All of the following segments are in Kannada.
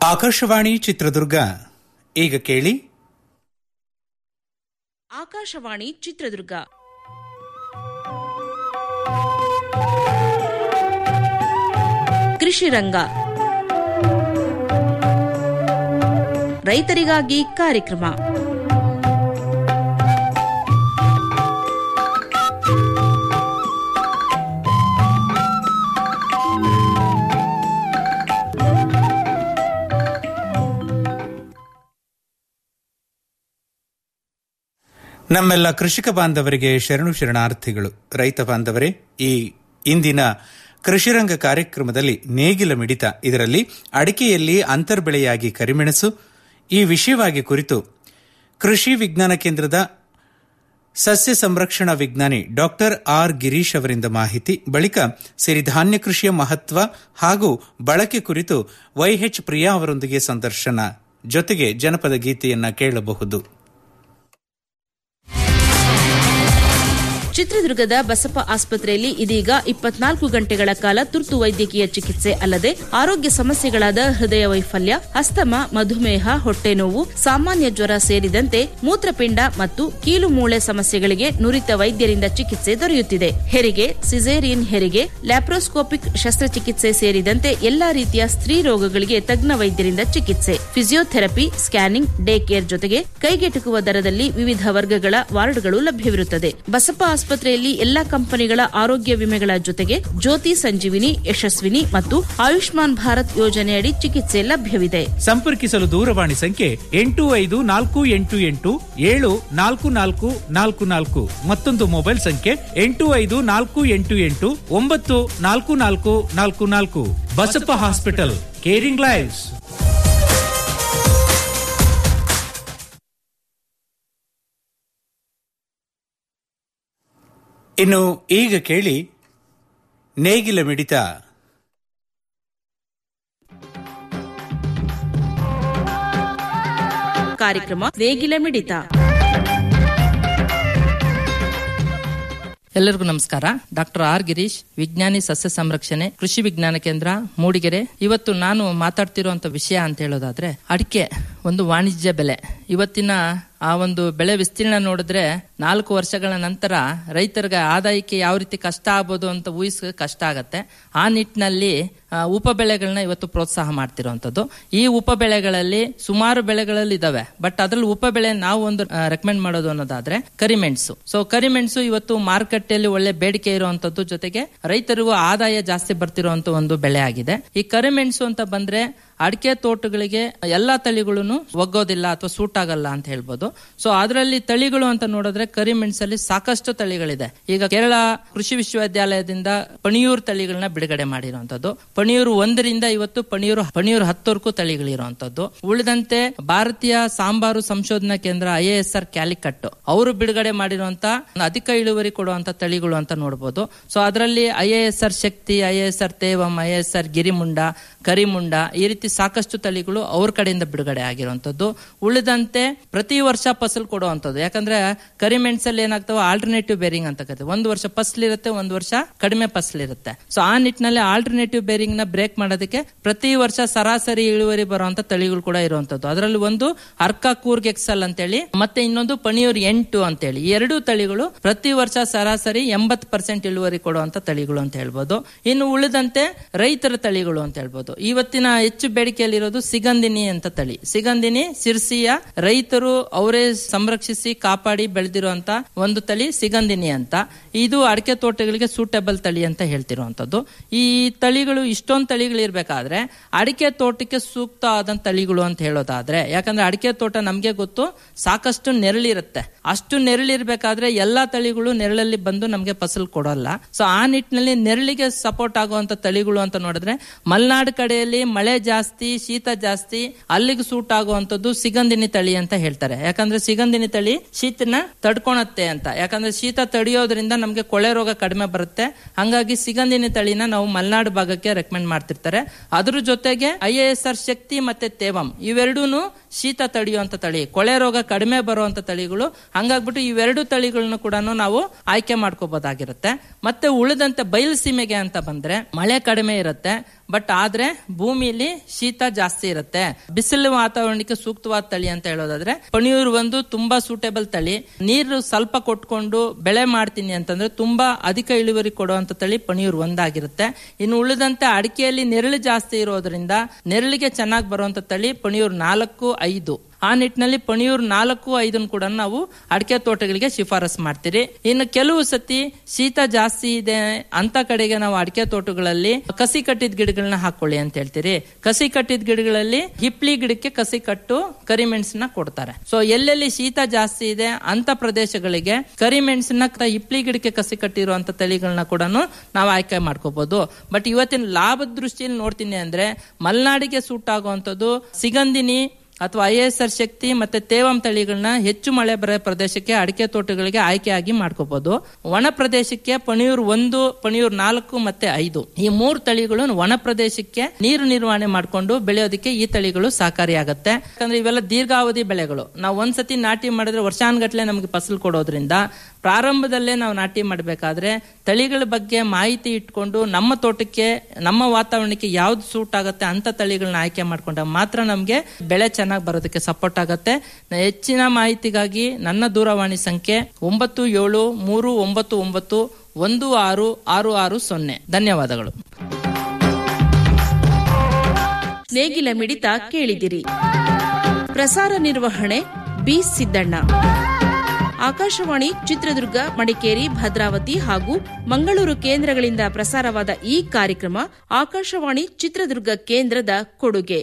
ಆಕಾಶವಾಣಿ ಚಿತ್ರದುರ್ಗ ಈಗ ಕೇಳಿ ಆಕಾಶವಾಣಿ ಚಿತ್ರದುರ್ಗ ಕೃಷಿ ರಂಗ ರೈತರಿಗಾಗಿ ಕಾರ್ಯಕ್ರಮ ನಮ್ಮೆಲ್ಲ ಕೃಷಿಕ ಬಾಂಧವರಿಗೆ ಶರಣು ಶರಣಾರ್ಥಿಗಳು ರೈತ ಬಾಂಧವರೇ ಈ ಇಂದಿನ ಕೃಷಿರಂಗ ಕಾರ್ಯಕ್ರಮದಲ್ಲಿ ನೇಗಿಲ ಮಿಡಿತ ಇದರಲ್ಲಿ ಅಡಿಕೆಯಲ್ಲಿ ಅಂತರ್ಬೆಳೆಯಾಗಿ ಕರಿಮೆಣಸು ಈ ವಿಷಯವಾಗಿ ಕುರಿತು ಕೃಷಿ ವಿಜ್ಞಾನ ಕೇಂದ್ರದ ಸಸ್ಯ ಸಂರಕ್ಷಣಾ ವಿಜ್ಞಾನಿ ಡಾಕ್ಟರ್ ಆರ್ ಗಿರೀಶ್ ಅವರಿಂದ ಮಾಹಿತಿ ಬಳಿಕ ಸಿರಿಧಾನ್ಯ ಕೃಷಿಯ ಮಹತ್ವ ಹಾಗೂ ಬಳಕೆ ಕುರಿತು ವೈಎಚ್ ಪ್ರಿಯಾ ಅವರೊಂದಿಗೆ ಸಂದರ್ಶನ ಜೊತೆಗೆ ಜನಪದ ಗೀತೆಯನ್ನ ಕೇಳಬಹುದು ಚಿತ್ರದುರ್ಗದ ಬಸಪ್ಪ ಆಸ್ಪತ್ರೆಯಲ್ಲಿ ಇದೀಗ ಇಪ್ಪತ್ನಾಲ್ಕು ಗಂಟೆಗಳ ಕಾಲ ತುರ್ತು ವೈದ್ಯಕೀಯ ಚಿಕಿತ್ಸೆ ಅಲ್ಲದೆ ಆರೋಗ್ಯ ಸಮಸ್ಯೆಗಳಾದ ಹೃದಯ ವೈಫಲ್ಯ ಅಸ್ತಮ ಮಧುಮೇಹ ಹೊಟ್ಟೆ ನೋವು ಸಾಮಾನ್ಯ ಜ್ವರ ಸೇರಿದಂತೆ ಮೂತ್ರಪಿಂಡ ಮತ್ತು ಕೀಲು ಮೂಳೆ ಸಮಸ್ಯೆಗಳಿಗೆ ನುರಿತ ವೈದ್ಯರಿಂದ ಚಿಕಿತ್ಸೆ ದೊರೆಯುತ್ತಿದೆ ಹೆರಿಗೆ ಸಿಸೇರಿಯನ್ ಹೆರಿಗೆ ಲ್ಯಾಪ್ರೋಸ್ಕೋಪಿಕ್ ಶಸ್ತ್ರಚಿಕಿತ್ಸೆ ಸೇರಿದಂತೆ ಎಲ್ಲಾ ರೀತಿಯ ಸ್ತ್ರೀ ರೋಗಗಳಿಗೆ ತಜ್ಞ ವೈದ್ಯರಿಂದ ಚಿಕಿತ್ಸೆ ಫಿಸಿಯೋಥೆರಪಿ ಸ್ಕ್ಯಾನಿಂಗ್ ಡೇ ಕೇರ್ ಜೊತೆಗೆ ಕೈಗೆಟುಕುವ ದರದಲ್ಲಿ ವಿವಿಧ ವರ್ಗಗಳ ವಾರ್ಡ್ಗಳು ಲಭ್ಯವಿರುತ್ತದೆ ಬಸಪ್ಪ ಆಸ್ಪತ್ರೆಯಲ್ಲಿ ಎಲ್ಲಾ ಕಂಪನಿಗಳ ಆರೋಗ್ಯ ವಿಮೆಗಳ ಜೊತೆಗೆ ಜ್ಯೋತಿ ಸಂಜೀವಿನಿ ಯಶಸ್ವಿನಿ ಮತ್ತು ಆಯುಷ್ಮಾನ್ ಭಾರತ್ ಯೋಜನೆಯಡಿ ಚಿಕಿತ್ಸೆ ಲಭ್ಯವಿದೆ ಸಂಪರ್ಕಿಸಲು ದೂರವಾಣಿ ಸಂಖ್ಯೆ ಎಂಟು ಐದು ನಾಲ್ಕು ಎಂಟು ಎಂಟು ಏಳು ನಾಲ್ಕು ನಾಲ್ಕು ನಾಲ್ಕು ನಾಲ್ಕು ಮತ್ತೊಂದು ಮೊಬೈಲ್ ಸಂಖ್ಯೆ ಎಂಟು ಐದು ನಾಲ್ಕು ಎಂಟು ಎಂಟು ಒಂಬತ್ತು ನಾಲ್ಕು ನಾಲ್ಕು ನಾಲ್ಕು ನಾಲ್ಕು ಬಸಪ್ಪ ಹಾಸ್ಪಿಟಲ್ ಕೇರಿಂಗ್ ಲೈಫ್ಸ್ ಇನ್ನು ಈಗ ಕೇಳಿ ನೇಗಿಲ ಮಿಡಿತ ಕಾರ್ಯಕ್ರಮ ನೇಗಿಲ ಮಿಡಿತ ಎಲ್ಲರಿಗೂ ನಮಸ್ಕಾರ ಡಾಕ್ಟರ್ ಆರ್ ಗಿರೀಶ್ ವಿಜ್ಞಾನಿ ಸಸ್ಯ ಸಂರಕ್ಷಣೆ ಕೃಷಿ ವಿಜ್ಞಾನ ಕೇಂದ್ರ ಮೂಡಿಗೆರೆ ಇವತ್ತು ನಾನು ಮಾತಾಡ್ತಿರುವಂತ ವಿಷಯ ಅಂತ ಹೇಳೋದಾದ್ರೆ ಅಡಿಕೆ ಒಂದು ವಾಣಿಜ್ಯ ಬೆಲೆ ಇವತ್ತಿನ ಆ ಒಂದು ಬೆಳೆ ವಿಸ್ತೀರ್ಣ ನೋಡಿದ್ರೆ ನಾಲ್ಕು ವರ್ಷಗಳ ನಂತರ ರೈತರಿಗೆ ಆದಾಯಕ್ಕೆ ಯಾವ ರೀತಿ ಕಷ್ಟ ಆಗ್ಬೋದು ಅಂತ ಊಹಿಸ ಕಷ್ಟ ಆಗತ್ತೆ ಆ ನಿಟ್ಟಿನಲ್ಲಿ ಆ, ಉಪ ಬೆಳೆಗಳನ್ನ ಇವತ್ತು ಪ್ರೋತ್ಸಾಹ ಮಾಡ್ತಿರುವಂತದ್ದು ಈ ಉಪ ಬೆಳೆಗಳಲ್ಲಿ ಸುಮಾರು ಬೆಳೆಗಳಲ್ಲಿ ಇದಾವೆ ಬಟ್ ಅದ್ರಲ್ಲಿ ಉಪ ಬೆಳೆ ನಾವು ಒಂದು ರೆಕಮೆಂಡ್ ಮಾಡೋದು ಅನ್ನೋದಾದ್ರೆ ಕರಿಮೆಣಸು ಸೊ ಕರಿಮೆಣಸು ಇವತ್ತು ಮಾರುಕಟ್ಟೆಯಲ್ಲಿ ಒಳ್ಳೆ ಬೇಡಿಕೆ ಇರುವಂತದ್ದು ಜೊತೆಗೆ ರೈತರಿಗೂ ಆದಾಯ ಜಾಸ್ತಿ ಬರ್ತಿರುವಂತ ಒಂದು ಬೆಳೆ ಆಗಿದೆ ಈ ಕರಿಮೆಣಸು ಅಂತ ಬಂದ್ರೆ ಅಡಿಕೆ ತೋಟಗಳಿಗೆ ಎಲ್ಲಾ ತಳಿಗಳನ್ನು ಒಗ್ಗೋದಿಲ್ಲ ಅಥವಾ ಸೂಟ್ ಆಗಲ್ಲ ಅಂತ ಹೇಳ್ಬೋದು ಸೊ ಅದರಲ್ಲಿ ತಳಿಗಳು ಅಂತ ನೋಡಿದ್ರೆ ಕರಿಮೆಣಸಲ್ಲಿ ಸಾಕಷ್ಟು ತಳಿಗಳಿದೆ ಈಗ ಕೇರಳ ಕೃಷಿ ವಿಶ್ವವಿದ್ಯಾಲಯದಿಂದ ಪಣಿಯೂರು ತಳಿಗಳನ್ನ ಬಿಡುಗಡೆ ಮಾಡಿರುವಂತದ್ದು ಪಣಿಯೂರು ಒಂದರಿಂದ ಇವತ್ತು ಪಣಿಯೂರು ಪಣಿಯೂರು ಹತ್ತವರೆಗೂ ತಳಿಗಳಿರುವಂತದ್ದು ಉಳಿದಂತೆ ಭಾರತೀಯ ಸಾಂಬಾರು ಸಂಶೋಧನಾ ಕೇಂದ್ರ ಐ ಎಸ್ ಆರ್ ಕ್ಯಾಲಿಕಟ್ ಅವರು ಬಿಡುಗಡೆ ಮಾಡಿರುವಂತ ಅಧಿಕ ಇಳುವರಿ ಕೊಡುವಂತ ತಳಿಗಳು ಅಂತ ನೋಡಬಹುದು ಸೊ ಅದರಲ್ಲಿ I A S R Shakti I S R Thevam I S R Girimunda Karimunda ಈ ರೀತಿ ಸಾಕಷ್ಟು ತಳಿಗಳು ಅವ್ರ ಕಡೆಯಿಂದ ಬಿಡುಗಡೆ ಆಗಿರುವಂತದ್ದು ಉಳಿದಂತೆ ಪ್ರತಿ ವರ್ಷ ಫಸಲ್ ಕೊಡುವಂತದ್ದು ಯಾಕಂದ್ರೆ ಕರಿಮೆಣಸಲ್ಲಿ ಏನಾಗ್ತವೆ ಆಲ್ಟರ್ನೇಟಿವ್ ಬೇರಿಂಗ್ ಅಂತ ಕರೀತಾರೆ ಒಂದು ವರ್ಷ ಫಸಲ್ ಇರುತ್ತೆ ಒಂದು ವರ್ಷ ಕಡಿಮೆ ಫಸಲ್ ಇರುತ್ತೆ ಸೊ ಆ ನಿಟ್ಟಿನಲ್ಲಿ ಆಲ್ಟರ್ನೇಟಿವ್ ಬೇರಿಂಗ್ ನ ಬ್ರೇಕ್ ಮಾಡೋದಕ್ಕೆ ಪ್ರತಿ ವರ್ಷ ಸರಾಸರಿ ಇಳುವರಿ ಬರುವಂತ ತಳಿಗಳು ಕೂಡ ಇರುವಂತದ್ದು ಅದರಲ್ಲಿ ಒಂದು ಅರ್ಕ ಕೂರ್ಗ್ ಎಕ್ಸಲ್ ಅಂತೇಳಿ ಮತ್ತೆ ಇನ್ನೊಂದು ಪಣಿಯೂರ್ ಎಂಟು ಅಂತೇಳಿ ಈ ಎರಡೂ ತಳಿಗಳು ಪ್ರತಿ ವರ್ಷ ಸರಾಸರಿ ಎಂಬತ್ ಪರ್ಸೆಂಟ್ ಇಳುವರಿ ಕೊಡುವಂತ ತಳಿಗಳು ಅಂತ ಹೇಳ್ಬೋದು ಇನ್ನು ಉಳಿದಂತೆ ರೈತರ ತಳಿಗಳು ಅಂತ ಹೇಳ್ಬೋದು ಇವತ್ತಿನ ಹೆಚ್ಚು ಬೇಡಿಕೆಯಲ್ಲಿರೋದು ಸಿಗಂದಿನಿ ಅಂತ ತಳಿ ಸಿಗಂದಿನಿ ಸಿರ್ಸಿಯ ರೈತರು ಅವರೇ ಸಂರಕ್ಷಿಸಿ ಕಾಪಾಡಿ ಬೆಳೆದಿರುವಂತ ಒಂದು ತಳಿ ಸಿಗಂದಿನಿ ಅಂತ ಇದು ಅಡಿಕೆ ತೋಟಗಳಿಗೆ ಸೂಟೇಬಲ್ ತಳಿ ಅಂತ ಹೇಳ್ತಿರುವಂತದ್ದು ಈ ತಳಿಗಳು ಇಷ್ಟೊಂದು ತಳಿಗಳು ಇರ್ಬೇಕಾದ್ರೆ ಅಡಿಕೆ ತೋಟಕ್ಕೆ ಸೂಕ್ತ ಆದಂತ ತಳಿಗಳು ಅಂತ ಹೇಳೋದಾದ್ರೆ ಯಾಕಂದ್ರೆ ಅಡಿಕೆ ತೋಟ ನಮ್ಗೆ ಗೊತ್ತು ಸಾಕಷ್ಟು ನೆರಳಿರುತ್ತೆ ಅಷ್ಟು ನೆರಳಿರ್ಬೇಕಾದ್ರೆ ಎಲ್ಲಾ ತಳಿಗಳು ನೆರಳಲ್ಲಿ ಬಂದು ನಮ್ಗೆ ಫಸಲ್ ಕೊಡಲ್ಲ ಸೊ ಆ ನಿಟ್ಟಿನಲ್ಲಿ ನೆರಳಿಗೆ ಸಪೋರ್ಟ್ ಆಗುವಂತ ತಳಿಗಳು ಅಂತ ನೋಡಿದ್ರೆ ಮಲೆನಾಡು ಕಡೆಯಲ್ಲಿ ಮಳೆ ಜಾಸ್ತಿ ಶೀತ ಜಾಸ್ತಿ ಅಲ್ಲಿಗೆ ಸೂಟ್ ಆಗುವಂತದ್ದು ಸಿಗಂದಿನಿ ತಳಿ ಅಂತ ಹೇಳ್ತಾರೆ ಯಾಕಂದ್ರೆ ಸಿಗಂದಿನಿ ತಳಿ ಶೀತನ ತಡ್ಕೊಳತ್ತೆ ಅಂತ ಯಾಕಂದ್ರೆ ಶೀತ ತಡೆಯೋದ್ರಿಂದ ನಮ್ಗೆ ಕೊಳೆ ರೋಗ ಕಡಿಮೆ ಬರುತ್ತೆ ಹಂಗಾಗಿ ಸಿಗಂದಿನಿ ತಳಿನ ನಾವು ಮಲೆನಾಡು ಭಾಗಕ್ಕೆ ರೆಕಮೆಂಡ್ ಮಾಡ್ತಿರ್ತಾರೆ ಅದ್ರ ಜೊತೆಗೆ I A S R Shakti ಮತ್ತೆ ತೇವಂ ಇವೆರಡೂನು ಶೀತ ತಡೆಯುವಂತ ತಳಿ ಕೊಳೆ ರೋಗ ಕಡಿಮೆ ಬರುವಂತ ತಳಿಗಳು ಹಂಗಾಗ್ಬಿಟ್ಟು ಇವೆರಡು ತಳಿಗಳನ್ನ ಕೂಡ ನಾವು ಆಯ್ಕೆ ಮಾಡ್ಕೋಬಹುದಾಗಿರುತ್ತೆ ಮತ್ತೆ ಉಳಿದಂತೆ ಬಯಲು ಸೀಮೆಗೆ ಅಂತ ಬಂದ್ರೆ ಮಳೆ ಕಡಿಮೆ ಇರುತ್ತೆ ಬಟ್ ಆದ್ರೆ ಭೂಮಿಲಿ ಶೀತ ಜಾಸ್ತಿ ಇರುತ್ತೆ ಬಿಸಿಲು ವಾತಾವರಣಕ್ಕೆ ಸೂಕ್ತವಾದ ತಳಿ ಅಂತ ಹೇಳೋದಾದ್ರೆ ಪಣಿಯೂರು ಒಂದು ತುಂಬಾ ಸೂಟೇಬಲ್ ತಳಿ ನೀರು ಸ್ವಲ್ಪ ಕೊಟ್ಕೊಂಡು ಬೆಳೆ ಮಾಡ್ತೀನಿ ಅಂತಂದ್ರೆ ತುಂಬಾ ಅಧಿಕ ಇಳುವರಿ ಕೊಡುವಂತ ತಳಿ ಪಣಿಯೂರು ಒಂದಾಗಿರುತ್ತೆ ಇನ್ನು ಉಳಿದಂತೆ ಅಡಿಕೆಯಲ್ಲಿ ನೆರಳು ಜಾಸ್ತಿ ಇರೋದ್ರಿಂದ ನೆರಳಿಗೆ ಚೆನ್ನಾಗಿ ಬರುವಂತ ತಳಿ ಪಣಿಯೂರು ನಾಲ್ಕು ಐದು ಆ ನಿಟ್ಟಿನಲ್ಲಿ ಪಣಿಯೂರು ನಾಲ್ಕು ಐದನ್ನು ಕೂಡ ನಾವು ಅಡಿಕೆ ತೋಟಗಳಿಗೆ ಶಿಫಾರಸ್ ಮಾಡ್ತೀರಿ ಇನ್ನು ಕೆಲವು ಸತಿ ಶೀತ ಜಾಸ್ತಿ ಇದೆ ಅಂತ ಕಡೆಗೆ ನಾವು ಅಡಿಕೆ ತೋಟಗಳಲ್ಲಿ ಕಸಿ ಕಟ್ಟಿದ ಗಿಡಗಳನ್ನ ಹಾಕೊಳ್ಳಿ ಅಂತ ಹೇಳ್ತೀರಿ ಕಸಿ ಕಟ್ಟಿದ ಗಿಡಗಳಲ್ಲಿ ಹಿಪ್ಲಿ ಗಿಡಕ್ಕೆ ಕಸಿ ಕಟ್ಟು ಕರಿಮೆಣಸನ್ನ ಕೊಡ್ತಾರೆ ಸೊ ಎಲ್ಲೆಲ್ಲಿ ಶೀತ ಜಾಸ್ತಿ ಇದೆ ಅಂತ ಪ್ರದೇಶಗಳಿಗೆ ಕರಿಮೆಣಸನ್ನ ಹಿಪ್ಲಿ ಗಿಡಕ್ಕೆ ಕಸಿ ಕಟ್ಟಿರುವಂತ ತಳಿಗಳನ್ನ ಕೂಡ ನಾವು ಆಯ್ಕೆ ಮಾಡ್ಕೋಬಹುದು ಬಟ್ ಇವತ್ತಿನ ಲಾಭದ ದೃಷ್ಟಿಯಲ್ಲಿ ನೋಡ್ತೀನಿ ಅಂದ್ರೆ ಮಲೆನಾಡಿಗೆ ಸೂಟ್ ಆಗುವಂತದ್ದು ಸಿಗಂದಿನಿ ಅಥವಾ ಐ ಎಸ್ ಆರ್ ಶಕ್ತಿ ಮತ್ತೆ ತೇವಾಂ ತಳಿಗಳನ್ನ ಹೆಚ್ಚು ಮಳೆ ಬರೋ ಪ್ರದೇಶಕ್ಕೆ ಅಡಿಕೆ ತೋಟಗಳಿಗೆ ಆಯ್ಕೆಯಾಗಿ ಮಾಡ್ಕೋಬಹುದು ಒಣ ಪ್ರದೇಶಕ್ಕೆ ಪಣಿಯೂರು ಒಂದು ಪಣಿಯೂರು ನಾಲ್ಕು ಮತ್ತೆ ಐದು ಈ ಮೂರು ತಳಿಗಳು ಒಣ ಪ್ರದೇಶಕ್ಕೆ ನೀರು ನಿರ್ವಹಣೆ ಮಾಡಿಕೊಂಡು ಬೆಳೆಯೋದಕ್ಕೆ ಈ ತಳಿಗಳು ಸಹಕಾರಿಯಾಗತ್ತೆ ಯಾಕಂದ್ರೆ ಇವೆಲ್ಲ ದೀರ್ಘಾವಧಿ ಬೆಳೆಗಳು ನಾವು ಒಂದ್ಸತಿ ನಾಟಿ ಮಾಡಿದ್ರೆ ವರ್ಷಾನ್ಗಟ್ಲೆ ನಮಗೆ ಫಸಲು ಕೊಡೋದ್ರಿಂದ ಪ್ರಾರಂಭದಲ್ಲೇ ನಾವು ನಾಟಿ ಮಾಡಬೇಕಾದ್ರೆ ತಳಿಗಳ ಬಗ್ಗೆ ಮಾಹಿತಿ ಇಟ್ಕೊಂಡು ನಮ್ಮ ತೋಟಕ್ಕೆ ನಮ್ಮ ವಾತಾವರಣಕ್ಕೆ ಯಾವ್ದು ಸೂಟ್ ಆಗುತ್ತೆ ಅಂತ ತಳಿಗಳನ್ನ ಆಯ್ಕೆ ಮಾಡ್ಕೊಂಡಾಗ ಮಾತ್ರ ನಮಗೆ ಬೆಳೆ ಚೆನ್ನಾಗಿ ಬರೋದಕ್ಕೆ ಸಪೋರ್ಟ್ ಆಗುತ್ತೆ ಹೆಚ್ಚಿನ ಮಾಹಿತಿಗಾಗಿ ನನ್ನ ದೂರವಾಣಿ ಸಂಖ್ಯೆ ಒಂಬತ್ತು ಏಳು ಮೂರು ಒಂಬತ್ತು ಒಂಬತ್ತು ಒಂದು ಆರು ಆರು ಆರು ಸೊನ್ನೆ ಧನ್ಯವಾದಗಳು ನೇಗಿಲ ಮಿಡಿತ ಕೇಳಿದಿರಿ ಪ್ರಸಾರ ನಿರ್ವಹಣೆ ಬಿ ಸಿದ್ದಣ್ಣ ಆಕಾಶವಾಣಿ ಚಿತ್ರದುರ್ಗ ಮಡಿಕೇರಿ ಭದ್ರಾವತಿ ಹಾಗೂ ಮಂಗಳೂರು ಕೇಂದ್ರಗಳಿಂದ ಪ್ರಸಾರವಾದ ಈ ಕಾರ್ಯಕ್ರಮ ಆಕಾಶವಾಣಿ ಚಿತ್ರದುರ್ಗ ಕೇಂದ್ರದ ಕೊಡುಗೆ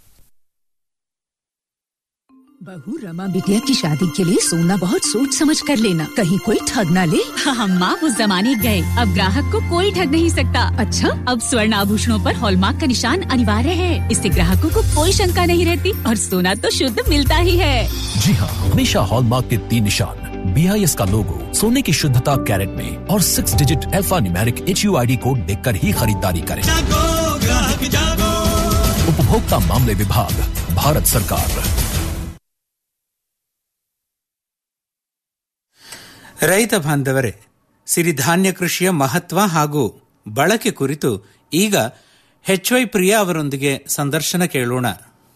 बहू रमा बिटिया की शादी के लिए सोना बहुत सोच समझ कर लेना कहीं कोई ठग ना ले हम माँ उस जमाने गए अब ग्राहक को कोई ठग नहीं सकता अच्छा अब स्वर्ण आभूषणों पर हॉलमार्क का निशान अनिवार्य है इससे ग्राहकों को कोई शंका नहीं रहती और सोना तो शुद्ध मिलता ही है जी हाँ हमेशा हॉलमार्क के तीन निशान बी आई एस का लोगो सोने की शुद्धता कैरेट में और six digit alphanumeric H U I D code देख कर ही खरीदारी करें उपभोक्ता मामले विभाग भारत सरकार ರೈತ ಬಾಂಧವರೇ ಸಿರಿಧಾನ್ಯ ಕೃಷಿಯ ಮಹತ್ವ ಹಾಗೂ ಬಳಕೆ ಕುರಿತು ಈಗ ಎಚ್ ವೈ ಪ್ರಿಯಾ ಅವರೊಂದಿಗೆ ಸಂದರ್ಶನ ಕೇಳೋಣ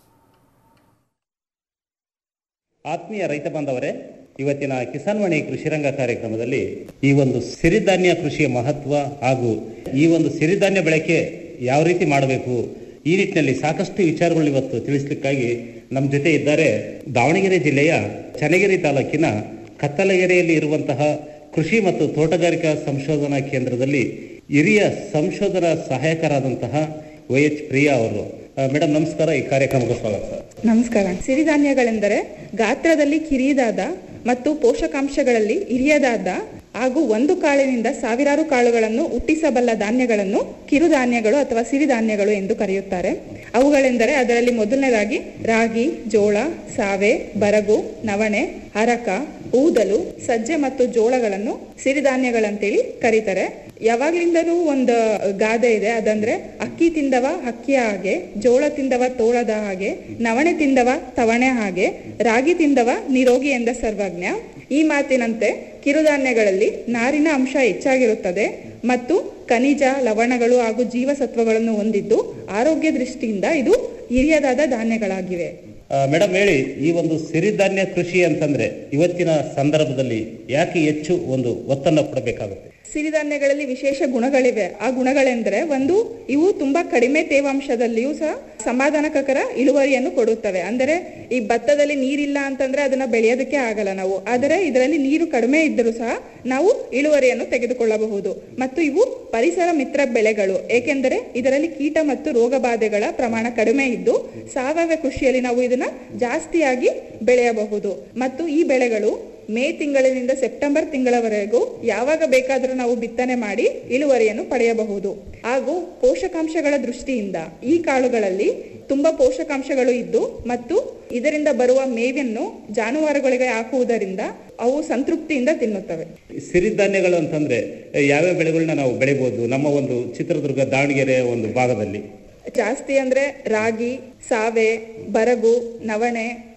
ಆತ್ಮೀಯ ರೈತ ಬಾಂಧವರೇ ಇವತ್ತಿನ ಕಿಸಾನ್ ವಾಣಿ ಕೃಷಿರಂಗ ಕಾರ್ಯಕ್ರಮದಲ್ಲಿ ಈ ಒಂದು ಸಿರಿಧಾನ್ಯ ಕೃಷಿಯ ಮಹತ್ವ ಹಾಗೂ ಈ ಒಂದು ಸಿರಿಧಾನ್ಯ ಬಳಕೆ ಯಾವ ರೀತಿ ಮಾಡಬೇಕು ಈ ನಿಟ್ಟಿನಲ್ಲಿ ಸಾಕಷ್ಟು ವಿಚಾರಗಳು ಇವತ್ತು ತಿಳಿಸ್ಲಿಕ್ಕಾಗಿ ನಮ್ಮ ಜೊತೆ ಇದ್ದಾರೆ ದಾವಣಗೆರೆ ಜಿಲ್ಲೆಯ ಚನ್ನಗಿರಿ ತಾಲೂಕಿನ ಕತ್ತಲಗೆರೆಯಲ್ಲಿ ಇರುವಂತಹ ಕೃಷಿ ಮತ್ತು ತೋಟಗಾರಿಕಾ ಸಂಶೋಧನಾ ಕೇಂದ್ರದಲ್ಲಿ ಹಿರಿಯ ಸಂಶೋಧನಾ ಸಹಾಯಕರಾದಂತಹ ವೈ ಎಚ್ ಪ್ರಿಯಾ ಅವರು ಮೇಡಮ್ ನಮಸ್ಕಾರ ಈ ಕಾರ್ಯಕ್ರಮಕ್ಕೆ ಸ್ವಾಗತ ಸರ್ ನಮಸ್ಕಾರ ಸಿರಿಧಾನ್ಯಗಳೆಂದರೆ ಗಾತ್ರದಲ್ಲಿ ಕಿರಿಯದಾದ ಮತ್ತು ಪೋಷಕಾಂಶಗಳಲ್ಲಿ ಹಿರಿಯದಾದ ಹಾಗೂ ಒಂದು ಕಾಳಿನಿಂದ ಸಾವಿರಾರು ಕಾಳುಗಳನ್ನು ಹುಟ್ಟಿಸಬಲ್ಲ ಧಾನ್ಯಗಳನ್ನು ಕಿರುಧಾನ್ಯಗಳು ಅಥವಾ ಸಿರಿಧಾನ್ಯಗಳು ಎಂದು ಕರೆಯುತ್ತಾರೆ ಅವುಗಳೆಂದರೆ ಅದರಲ್ಲಿ ಮೊದಲನೇದಾಗಿ ರಾಗಿ ಜೋಳ ಸಾವೆ ಬರಗು ನವಣೆ ಅರಕ ಊದಲು ಸಜ್ಜೆ ಮತ್ತು ಜೋಳಗಳನ್ನು ಸಿರಿಧಾನ್ಯಗಳಂತೇಳಿ ಕರೀತಾರೆ ಯಾವಾಗ್ಲಿಂದನೂ ಒಂದು ಗಾದೆ ಇದೆ ಅದಂದ್ರೆ ಅಕ್ಕಿ ತಿಂದವ ಅಕ್ಕಿಯ ಹಾಗೆ ಜೋಳ ತಿಂದವ ತೋಳದ ಹಾಗೆ ನವಣೆ ತಿಂದವ ತವಣೆ ಹಾಗೆ ರಾಗಿ ತಿಂದವ ನಿರೋಗಿ ಎಂದ ಸರ್ವಜ್ಞ ಈ ಮಾತಿನಂತೆ ಕಿರುಧಾನ್ಯಗಳಲ್ಲಿ ನಾರಿನ ಅಂಶ ಹೆಚ್ಚಾಗಿರುತ್ತದೆ ಮತ್ತು ಖನಿಜ ಲವಣಗಳು ಹಾಗೂ ಜೀವಸತ್ವಗಳನ್ನು ಹೊಂದಿದ್ದು ಆರೋಗ್ಯ ದೃಷ್ಟಿಯಿಂದ ಇದು ಹಿರಿಯದಾದ ಧಾನ್ಯಗಳಾಗಿವೆ ಮೇಡಮ್ ಹೇಳಿ ಈ ಒಂದು ಸಿರಿಧಾನ್ಯ ಕೃಷಿ ಅಂತಂದ್ರೆ ಇವತ್ತಿನ ಸಂದರ್ಭದಲ್ಲಿ ಯಾಕೆ ಹೆಚ್ಚು ಒಂದು ಒತ್ತನ್ನು ಕೊಡಬೇಕಾಗುತ್ತೆ ಸಿರಿಧಾನ್ಯಗಳಲ್ಲಿ ವಿಶೇಷ ಗುಣಗಳಿವೆ ಆ ಗುಣಗಳೆಂದರೆ ಒಂದು ಇವು ತುಂಬಾ ಕಡಿಮೆ ತೇವಾಂಶದಲ್ಲಿಯೂ ಸಹ ಸಮಾಧಾನಕರ ಇಳುವರಿಯನ್ನು ಕೊಡುತ್ತವೆ ಅಂದರೆ ಈ ಭತ್ತದಲ್ಲಿ ನೀರಿಲ್ಲ ಅಂತಂದ್ರೆ ಅದನ್ನ ಬೆಳೆಯೋದಕ್ಕೆ ಆಗಲ್ಲ ನಾವು ಆದರೆ ಇದರಲ್ಲಿ ನೀರು ಕಡಿಮೆ ಇದ್ದರೂ ಸಹ ನಾವು ಇಳುವರಿಯನ್ನು ತೆಗೆದುಕೊಳ್ಳಬಹುದು ಮತ್ತು ಇವು ಪರಿಸರ ಮಿತ್ರ ಬೆಳೆಗಳು ಏಕೆಂದರೆ ಇದರಲ್ಲಿ ಕೀಟ ಮತ್ತು ರೋಗ ಬಾಧೆಗಳ ಪ್ರಮಾಣ ಕಡಿಮೆ ಇದ್ದು ಸಾವಯವ ಕೃಷಿಯಲ್ಲಿ ನಾವು ಇದನ್ನ ಜಾಸ್ತಿಯಾಗಿ ಬೆಳೆಯಬಹುದು ಮತ್ತು ಈ ಬೆಳೆಗಳು ಮೇ ತಿಂಗಳಿನಿಂದ ಸೆಪ್ಟೆಂಬರ್ ತಿಂಗಳವರೆಗೂ ಯಾವಾಗ ಬೇಕಾದರೂ ನಾವು ಬಿತ್ತನೆ ಮಾಡಿ ಇಳುವರಿಯನ್ನು ಪಡೆಯಬಹುದು ಹಾಗೂ ಪೋಷಕಾಂಶಗಳ ದೃಷ್ಟಿಯಿಂದ ಈ ಕಾಳುಗಳಲ್ಲಿ ತುಂಬಾ ಪೋಷಕಾಂಶಗಳು ಇದ್ದು ಮತ್ತು ಇದರಿಂದ ಬರುವ ಮೇವನ್ನು ಜಾನುವಾರುಗಳಿಗೆ ಹಾಕುವುದರಿಂದ ಅವು ಸಂತೃಪ್ತಿಯಿಂದ ತಿನ್ನುತ್ತವೆ ಸಿರಿಧಾನ್ಯಗಳು ಅಂತಂದ್ರೆ ಯಾವ್ಯಾವ ಬೆಳೆಗಳನ್ನ ನಾವು ಬೆಳಿಬಹುದು ನಮ್ಮ ಒಂದು ಚಿತ್ರದುರ್ಗ ದಾವಣಗೆರೆ ಒಂದು ಭಾಗದಲ್ಲಿ ಜಾಸ್ತಿ ಅಂದ್ರೆ ರಾಗಿ ಸಾವೆ ಬರಗು ನವಣೆ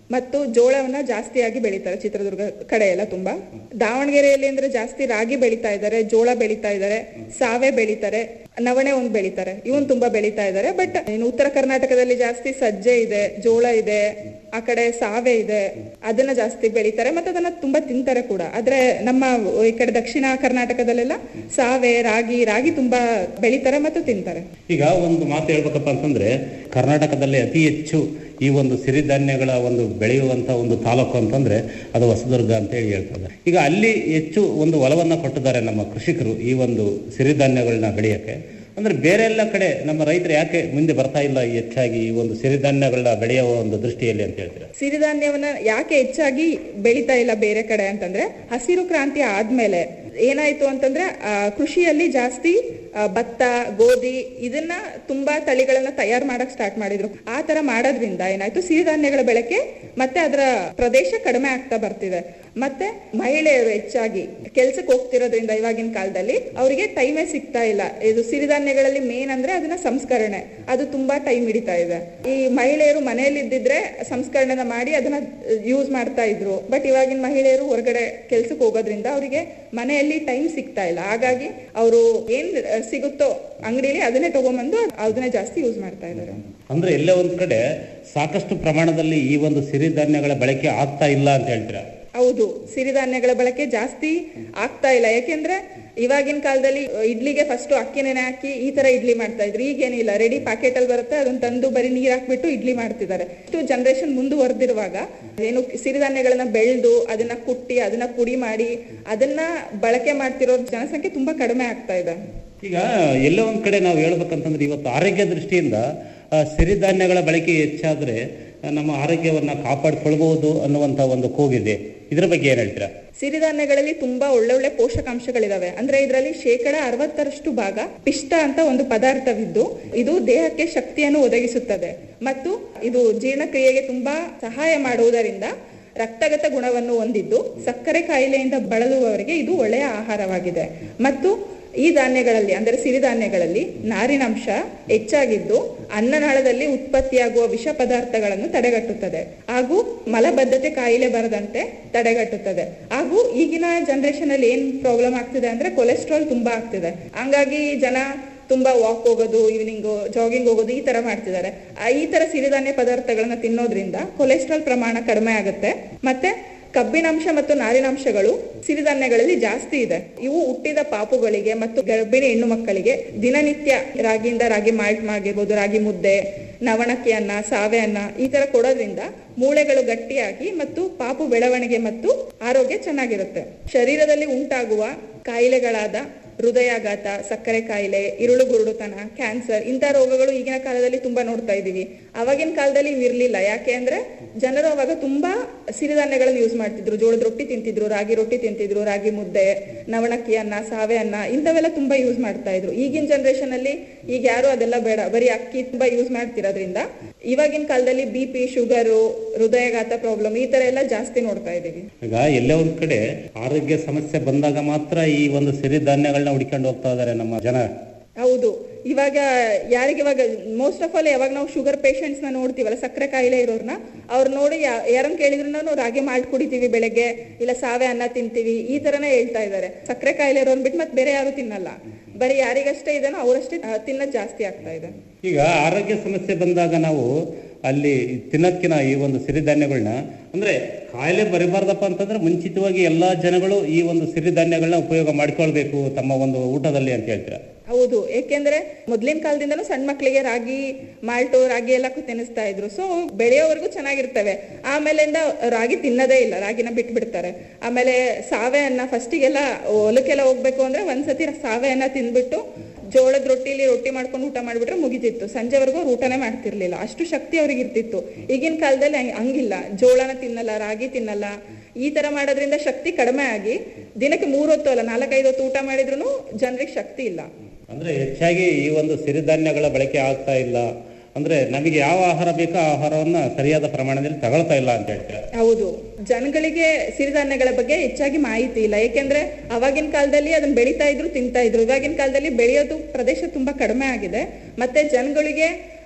ಮತ್ತು ಜೋಳವನ್ನ ಜಾಸ್ತಿಯಾಗಿ ಬೆಳೀತಾರೆ ಚಿತ್ರದುರ್ಗ ಕಡೆ ಎಲ್ಲ ತುಂಬಾ ದಾವಣಗೆರೆಯಲ್ಲಿ ಅಂದ್ರೆ ಜಾಸ್ತಿ ರಾಗಿ ಬೆಳೀತಾ ಇದ್ದಾರೆ ಜೋಳ ಬೆಳೀತಾ ಇದ್ದಾರೆ ಸಾವೆ ಬೆಳೀತಾರೆ ನವಣೆ ಒಂದ್ ಬೆಳೀತಾರೆ ಇವನ್ ತುಂಬಾ ಬೆಳೀತಾ ಇದ್ದಾರೆ ಬಟ್ ಇನ್ನು ಉತ್ತರ ಕರ್ನಾಟಕದಲ್ಲಿ ಜಾಸ್ತಿ ಸಜ್ಜೆ ಇದೆ ಜೋಳ ಇದೆ ಆ ಕಡೆ ಸಾವೆ ಇದೆ ಅದನ್ನ ಜಾಸ್ತಿ ಬೆಳೀತಾರೆ ಮತ್ತೆ ಅದನ್ನ ತುಂಬಾ ತಿಂತಾರೆ ಕೂಡ ಆದ್ರೆ ನಮ್ಮ ಈ ಕಡೆ ದಕ್ಷಿಣ ಕರ್ನಾಟಕದಲ್ಲೆಲ್ಲ ಸಾವೆ ರಾಗಿ ರಾಗಿ ತುಂಬಾ ಬೆಳೀತಾರೆ ಮತ್ತು ತಿಂತಾರೆ ಈಗ ಒಂದು ಮಾತು ಹೇಳ್ಬೇಕಪ್ಪ ಅಂತಂದ್ರೆ ಕರ್ನಾಟಕದಲ್ಲಿ ಅತಿ ಹೆಚ್ಚು ಈ ಒಂದು ಸಿರಿಧಾನ್ಯಗಳ ಒಂದು ಬೆಳೆಯುವಂತ ಒಂದು ತಾಲೂಕು ಅಂತಂದ್ರೆ ಅದು ಹೊಸದುರ್ಗ ಅಂತ ಹೇಳಿ ಹೇಳ್ತಾರೆ ಈಗ ಅಲ್ಲಿ ಹೆಚ್ಚು ಒಂದು ಒಲವನ್ನ ಕೊಟ್ಟಿದ್ದಾರೆ ನಮ್ಮ ಕೃಷಿಕರು ಈ ಒಂದು ಸಿರಿಧಾನ್ಯಗಳನ್ನ ಬೆಳೆಯಕ್ಕೆ ಅಂದ್ರೆ ಬೇರೆ ಎಲ್ಲ ಕಡೆ ನಮ್ಮ ರೈತರು ಯಾಕೆ ಮುಂದೆ ಬರ್ತಾ ಇಲ್ಲ ಹೆಚ್ಚಾಗಿ ಈ ಒಂದು ಸಿರಿಧಾನ್ಯಗಳನ್ನ ಬೆಳೆಯುವ ಒಂದು ದೃಷ್ಟಿಯಲ್ಲಿ ಅಂತ ಹೇಳ್ತೀರಾ ಸಿರಿಧಾನ್ಯವನ್ನ ಯಾಕೆ ಹೆಚ್ಚಾಗಿ ಬೆಳೀತಾ ಇಲ್ಲ ಬೇರೆ ಕಡೆ ಅಂತಂದ್ರೆ ಹಸಿರು ಕ್ರಾಂತಿ ಆದ್ಮೇಲೆ ಏನಾಯ್ತು ಅಂತಂದ್ರೆ ಆ, ಕೃಷಿಯಲ್ಲಿ ಜಾಸ್ತಿ ಆ, ಭತ್ತ ಗೋಧಿ ಇದನ್ನ ತುಂಬಾ ತಳಿಗಳನ್ನ ತಯಾರು ಮಾಡಕ್ ಸ್ಟಾರ್ಟ್ ಮಾಡಿದ್ರು ಆ ತರ ಮಾಡೋದ್ರಿಂದ ಏನಾಯ್ತು ಸಿರಿಧಾನ್ಯಗಳ ಬಳಕೆ ಮತ್ತೆ ಅದರ ಪ್ರದೇಶ ಕಡಿಮೆ ಆಗ್ತಾ ಬರ್ತಿದೆ ಮತ್ತೆ ಮಹಿಳೆಯರು ಹೆಚ್ಚಾಗಿ ಕೆಲ್ಸಕ್ಕೆ ಹೋಗ್ತಿರೋದ್ರಿಂದ ಇವಾಗಿನ ಕಾಲದಲ್ಲಿ ಅವರಿಗೆ ಟೈಮೇ ಸಿಗ್ತಾ ಇಲ್ಲ ಇದು ಸಿರಿಧಾನ್ಯಗಳಲ್ಲಿ ಮೇನ್ ಅಂದ್ರೆ ಅದನ್ನ ಸಂಸ್ಕರಣೆ ಅದು ತುಂಬಾ ಟೈಮ್ ಹಿಡಿತಾ ಇದೆ ಈ ಮಹಿಳೆಯರು ಮನೆಯಲ್ಲಿ ಇದ್ದಿದ್ರೆ ಸಂಸ್ಕರಣೆನ ಮಾಡಿ ಅದನ್ನ ಯೂಸ್ ಮಾಡ್ತಾ ಇದ್ರು ಬಟ್ ಇವಾಗಿನ ಮಹಿಳೆಯರು ಹೊರಗಡೆ ಕೆಲ್ಸಕ್ಕೆ ಹೋಗೋದ್ರಿಂದ ಅವರಿಗೆ ಮನೆಯಲ್ಲಿ ಟೈಮ್ ಸಿಗ್ತಾ ಇಲ್ಲ ಹಾಗಾಗಿ ಅವರು ಏನ್ ಆ, ಸಿಗುತ್ತೋ ಅಂಗಡಿಲಿ ಅದನ್ನೇ ತಗೊಂಬಂದು ಅದನ್ನೇ ಜಾಸ್ತಿ ಯೂಸ್ ಮಾಡ್ತಾ ಇದ್ದಾರೆ ಅಂದ್ರೆ ಎಲ್ಲೇ ಒಂದ್ ಕಡೆ ಸಾಕಷ್ಟು ಪ್ರಮಾಣದಲ್ಲಿ ಈ ಒಂದು ಸಿರಿಧಾನ್ಯಗಳ ಬಳಕೆ ಆಗ್ತಾ ಇಲ್ಲ ಅಂತ ಹೇಳ್ತೀರಾ ಹೌದು ಸಿರಿಧಾನ್ಯಗಳ ಬಳಕೆ ಜಾಸ್ತಿ ಆಗ್ತಾ ಇಲ್ಲ ಯಾಕೆಂದ್ರೆ ಇವಾಗಿನ ಕಾಲದಲ್ಲಿ ಇಡ್ಲಿಗೆ ಫಸ್ಟ್ ಅಕ್ಕಿ ನೆನೆ ಹಾಕಿ ಈ ತರ ಇಡ್ಲಿ ಮಾಡ್ತಾ ಇದ್ರು ಈಗೇನಿಲ್ಲ ರೆಡಿ ಪ್ಯಾಕೆಟ್ ಅಲ್ಲಿ ಬರುತ್ತೆ ಅದನ್ನ ತಂದು ಬರೀ ನೀರ್ ಹಾಕ್ಬಿಟ್ಟು ಇಡ್ಲಿ ಮಾಡ್ತಿದ್ದಾರೆ ಇಷ್ಟು ಜನರೇಷನ್ ಮುಂದುವರೆದಿರುವಾಗ ಏನು ಸಿರಿಧಾನ್ಯಗಳನ್ನ ಬೆಳೆದು ಅದನ್ನ ಕುಟ್ಟಿ ಅದನ್ನ ಪುಡಿ ಮಾಡಿ ಅದನ್ನ ಬಳಕೆ ಮಾಡ್ತಿರೋ ಜನಸಂಖ್ಯೆ ತುಂಬಾ ಕಡಿಮೆ ಆಗ್ತಾ ಇದೆ ಈಗ ಎಲ್ಲೋ ಒಂದ್ ಕಡೆ ನಾವು ಹೇಳ್ಬೇಕಂತಂದ್ರೆ ಇವತ್ತು ಆರೋಗ್ಯ ದೃಷ್ಟಿಯಿಂದ ಆ, ಸಿರಿಧಾನ್ಯಗಳ ಬಳಕೆ ಹೆಚ್ಚಾದ್ರೆ ಆ, ನಮ್ಮ ಆರೋಗ್ಯವನ್ನ ಕಾಪಾಡಿಕೊಳ್ಬಹುದು ಅನ್ನುವಂತ ಒಂದು ಕೂಗಿದೆ ಇದ್ರ ಬಗ್ಗೆ ಏನ್ ಹೇಳ್ತೀರಾ ಸಿರಿಧಾನ್ಯಗಳಲ್ಲಿ ತುಂಬಾ ಒಳ್ಳೊಳ್ಳೆ ಪೋಷಕಾಂಶಗಳಿದಾವೆ ಅಂದ್ರೆ ಇದರಲ್ಲಿ ಶೇಕಡ ಅರವತ್ತರಷ್ಟು ಭಾಗ ಪಿಷ್ಟ ಅಂತ ಒಂದು ಪದಾರ್ಥವಿದ್ದು ಇದು ದೇಹಕ್ಕೆ ಶಕ್ತಿಯನ್ನು ಒದಗಿಸುತ್ತದೆ ಮತ್ತು ಇದು ಜೀರ್ಣಕ್ರಿಯೆಗೆ ತುಂಬಾ ಸಹಾಯ ಮಾಡುವುದರಿಂದ ರಕ್ತಗತ ಗುಣವನ್ನು ಹೊಂದಿದ್ದು ಸಕ್ಕರೆ ಕಾಯಿಲೆಯಿಂದ ಬಳಲುವವರಿಗೆ ಇದು ಒಳ್ಳೆಯ ಆಹಾರವಾಗಿದೆ ಮತ್ತು ಈ ಧಾನ್ಯಗಳಲ್ಲಿ ಅಂದರೆ ಸಿರಿಧಾನ್ಯಗಳಲ್ಲಿ ನಾರಿನಂಶ ಹೆಚ್ಚಾಗಿದ್ದು ಅನ್ನನಾಳದಲ್ಲಿ ಉತ್ಪತ್ತಿಯಾಗುವ ವಿಷ ಪದಾರ್ಥಗಳನ್ನು ತಡೆಗಟ್ಟುತ್ತದೆ ಹಾಗೂ ಮಲಬದ್ಧತೆ ಕಾಯಿಲೆ ಬರದಂತೆ ತಡೆಗಟ್ಟುತ್ತದೆ ಹಾಗೂ ಈಗಿನ ಜನರೇಷನ್ ಅಲ್ಲಿ ಏನ್ ಪ್ರಾಬ್ಲಮ್ ಆಗ್ತಿದೆ ಅಂದ್ರೆ ಕೊಲೆಸ್ಟ್ರಾಲ್ ತುಂಬಾ ಆಗ್ತಿದೆ ಹಂಗಾಗಿ ಜನ ತುಂಬಾ ವಾಕ್ ಹೋಗೋದು ಈವ್ನಿಂಗ್ ಜಾಗಿಂಗ್ ಹೋಗೋದು ಈ ತರ ಮಾಡ್ತಿದ್ದಾರೆ ಆ, ಈ ತರ ಸಿರಿಧಾನ್ಯ ಪದಾರ್ಥಗಳನ್ನ ತಿನ್ನೋದ್ರಿಂದ ಕೊಲೆಸ್ಟ್ರಾಲ್ ಪ್ರಮಾಣ ಕಡಿಮೆ ಆಗುತ್ತೆ ಮತ್ತೆ ಕಬ್ಬಿನಾಂಶ ಮತ್ತು ನಾರಿನಾಂಶಗಳು ಸಿರಿಧಾನ್ಯಗಳಲ್ಲಿ ಜಾಸ್ತಿ ಇದೆ ಇವು ಹುಟ್ಟಿದ ಪಾಪುಗಳಿಗೆ ಮತ್ತು ಗರ್ಭಿಣಿ ಹೆಣ್ಣು ಮಕ್ಕಳಿಗೆ ದಿನನಿತ್ಯ ರಾಗಿಯಿಂದ ರಾಗಿ ಮಾಲ್ಟ್ ಆಗಿರ್ಬೋದು ರಾಗಿ ಮುದ್ದೆ ನವಣಕ್ಕಿ ಅನ್ನ ಸಾವೆ ಅನ್ನ ಈ ತರ ಕೊಡೋದ್ರಿಂದ ಮೂಳೆಗಳು ಗಟ್ಟಿಯಾಗಿ ಮತ್ತು ಪಾಪು ಬೆಳವಣಿಗೆ ಮತ್ತು ಆರೋಗ್ಯ ಚೆನ್ನಾಗಿರುತ್ತೆ ಶರೀರದಲ್ಲಿ ಉಂಟಾಗುವ ಕಾಯಿಲೆಗಳಾದ ಹೃದಯಾಘಾತ ಸಕ್ಕರೆ ಕಾಯಿಲೆ ಇರುಳು ಗುರುಡುತನ ಕ್ಯಾನ್ಸರ್ ಇಂಥ ರೋಗಗಳು ಈಗಿನ ಕಾಲದಲ್ಲಿ ತುಂಬಾ ನೋಡ್ತಾ ಇದೀವಿ ಅವಾಗಿನ ಕಾಲದಲ್ಲಿ ಇವು ಇರ್ಲಿಲ್ಲ ಯಾಕೆ ಅಂದ್ರೆ ಜನರು ಅವಾಗ ತುಂಬಾ ಸಿರಿಧಾನ್ಯಗಳನ್ನ ಯೂಸ್ ಮಾಡ್ತಿದ್ರು ಜೋಳದ ರೊಟ್ಟಿ ತಿಂತಿದ್ರು ರಾಗಿ ರೊಟ್ಟಿ ತಿಂತಿದ್ರು ರಾಗಿ ಮುದ್ದೆ ನವಣಕ್ಕಿ ಅನ್ನ ಸಾವೆ ಅನ್ನ ಇಂಥವೆಲ್ಲ ತುಂಬಾ ಯೂಸ್ ಮಾಡ್ತಾ ಇದ್ರು ಈಗಿನ ಜನರೇಷನ್ ಅಲ್ಲಿ ಈಗ ಯಾರು ಅದೆಲ್ಲ ಬೇಡ ಬರೀ ಅಕ್ಕಿ ತುಂಬಾ ಯೂಸ್ ಮಾಡ್ತಿರೋದ್ರಿಂದ ಇವಾಗಿನ ಕಾಲದಲ್ಲಿ ಬಿ ಪಿ ಶುಗರು ಹೃದಯಾಘಾತ ಪ್ರಾಬ್ಲಮ್ ಈ ತರ ಎಲ್ಲ ಜಾಸ್ತಿ ನೋಡ್ತಾ ಇದೀವಿ ಈಗ ಎಲ್ಲೇ ಒಂದ್ ಕಡೆ ಆರೋಗ್ಯ ಸಮಸ್ಯೆ ಬಂದಾಗ ಮಾತ್ರ ಈ ಒಂದು ಸಿರಿಧಾನ್ಯಗಳನ್ನ ಹುಡ್ಕೊಂಡು ಹೋಗ್ತಾ ಇದಾರೆ ನಮ್ಮ ಜನ ಹೌದು ಇವಾಗ ಯಾರಿಗೆ ಇವಾಗ ಮೋಸ್ಟ್ ಆಫ್ ಆಲ್ ಯಾವಾಗ ನಾವು ಶುಗರ್ ಪೇಷಂಟ್ಸ್ ನ ನೋಡ್ತೀವಲ್ಲ ಸಕ್ಕರೆ ಕಾಯಿಲೆ ಇರೋರ್ನ ಅವ್ರು ನೋಡಿ ಯಾ- ಯಾರನ್ನ ಕೇಳಿದ್ರು ನಾವು ರಾಗಿ ಮಾಲ್ಟ್ ಕುಡಿತೀವಿ ಬೆಳಗ್ಗೆ ಇಲ್ಲ ಸಾವೆ ಅನ್ನ ತಿಂತೀವಿ ಈ ತರನೇ ಹೇಳ್ತಾ ಇದ್ದಾರೆ ಸಕ್ಕರೆ ಕಾಯಿಲೆ ಇರೋರ್ನ ಬಿಟ್ಟು ಮತ್ತೆ ಬೇರೆ ಯಾರು ತಿನ್ನಲ್ಲ ಬರೀ ಯಾರಿಗಷ್ಟೇ ಇದೆನೋ ಅವರಷ್ಟೇ ಆ, ತಿನ್ನೋದ್ ಜಾಸ್ತಿ ಆಗ್ತಾ ಇದೆ ಈಗ ಆರೋಗ್ಯ ಸಮಸ್ಯೆ ಬಂದಾಗ ನಾವು ಅಲ್ಲಿ ತಿನ್ನಕ್ಕಿನ ಈ ಒಂದು ಸಿರಿಧಾನ್ಯಗಳನ್ನ ಅಂದ್ರೆ ಕಾಯಿಲೆ ಬರಬಾರ್ದಪ್ಪ ಅಂತಂದ್ರೆ ಮುಂಚಿತವಾಗಿ ಎಲ್ಲಾ ಜನಗಳು ಈ ಒಂದು ಸಿರಿಧಾನ್ಯಗಳನ್ನ ಉಪಯೋಗ ಮಾಡ್ಕೊಳ್ಬೇಕು ತಮ್ಮ ಒಂದು ಊಟದಲ್ಲಿ ಅಂತ ಹೇಳ್ತೀರಾ ಹೌದು ಏಕೆಂದ್ರೆ ಮೊದ್ಲಿನ ಕಾಲದಿಂದನೂ ಸಣ್ಣ ಮಕ್ಕಳಿಗೆ ರಾಗಿ ಮಾಲ್ಟು ರಾಗಿ ಎಲ್ಲ ತಿನ್ನಿಸ್ತಾ ಇದ್ರು ಸೊ ಬೆಳೆಯೋವರೆಗೂ ಚೆನ್ನಾಗಿರ್ತವೆ ಆಮೇಲಿಂದ ರಾಗಿ ತಿನ್ನೋದೇ ಇಲ್ಲ ರಾಗಿನ ಬಿಟ್ಬಿಡ್ತಾರೆ ಆಮೇಲೆ ಸಾವೆ ಅನ್ನ ಫಸ್ಟಿಗೆಲ್ಲ ಹೊಲಕ್ಕೆಲ್ಲ ಹೋಗ್ಬೇಕು ಅಂದ್ರೆ ಒಂದ್ಸತಿ ಸಾವೆ ಅನ್ನ ತಿಂದ್ಬಿಟ್ಟು ಜೋಳದ ರೊಟ್ಟಿಲಿ ರೊಟ್ಟಿ ಮಾಡ್ಕೊಂಡು ಊಟ ಮಾಡ್ಬಿಟ್ರೆ ಮುಗಿತಿತ್ತು ಸಂಜೆವರೆಗೂ ಅವ್ರು ಊಟನೇ ಮಾಡ್ತಿರ್ಲಿಲ್ಲ ಅಷ್ಟು ಶಕ್ತಿ ಅವ್ರಿಗೆ ಇರ್ತಿತ್ತು ಈಗಿನ ಕಾಲದಲ್ಲಿ ಹಂಗ್- ಹಂಗಿಲ್ಲ ಜೋಳನ ತಿನ್ನಲ್ಲ ರಾಗಿ ತಿನ್ನಲ್ಲ ಈ ತರ ಮಾಡೋದ್ರಿಂದ ಶಕ್ತಿ ಕಡಿಮೆ ಆಗಿ ದಿನಕ್ಕೆ ಮೂರ್ ಹೊತ್ತು ಅಲ್ಲ ನಾಲ್ಕೈದು ಹೊತ್ತು ಊಟ ಮಾಡಿದ್ರು ಜನರಿಗೆ ಶಕ್ತಿ ಇಲ್ಲ ಅಂದ್ರೆ ಹೆಚ್ಚಾಗಿ ಈ ಒಂದು ಸಿರಿಧಾನ್ಯಗಳ ಬಳಕೆ ಆಗ್ತಾ ಇಲ್ಲ ಅಂದ್ರೆ ನಮಗೆ ಯಾವ ಆಹಾರ ಬೇಕೋ ಆ ಆಹಾರವನ್ನ ಸರಿಯಾದ ಪ್ರಮಾಣದಲ್ಲಿ ತಗೊಳ್ತಾ ಇಲ್ಲ ಅಂತ ಹೇಳ್ತೀರಾ ಹೌದು ಜನಗಳಿಗೆ ಸಿರಿಧಾನ್ಯಗಳ ಬಗ್ಗೆ ಹೆಚ್ಚಾಗಿ ಮಾಹಿತಿ ಇಲ್ಲ ಯಾಕೆಂದ್ರೆ ಅವಾಗಿನ ಕಾಲದಲ್ಲಿ ಅದನ್ನ ಬೆಳೀತಾ ಇದ್ರು ತಿಂತಾ ಇದ್ರು ಇವಾಗಿನ ಕಾಲದಲ್ಲಿ ಬೆಳೆಯೋದು ಪ್ರದೇಶ ತುಂಬಾ ಕಡಿಮೆ ಆಗಿದೆ ಮತ್ತೆ ಜನಗಳಿಗೆ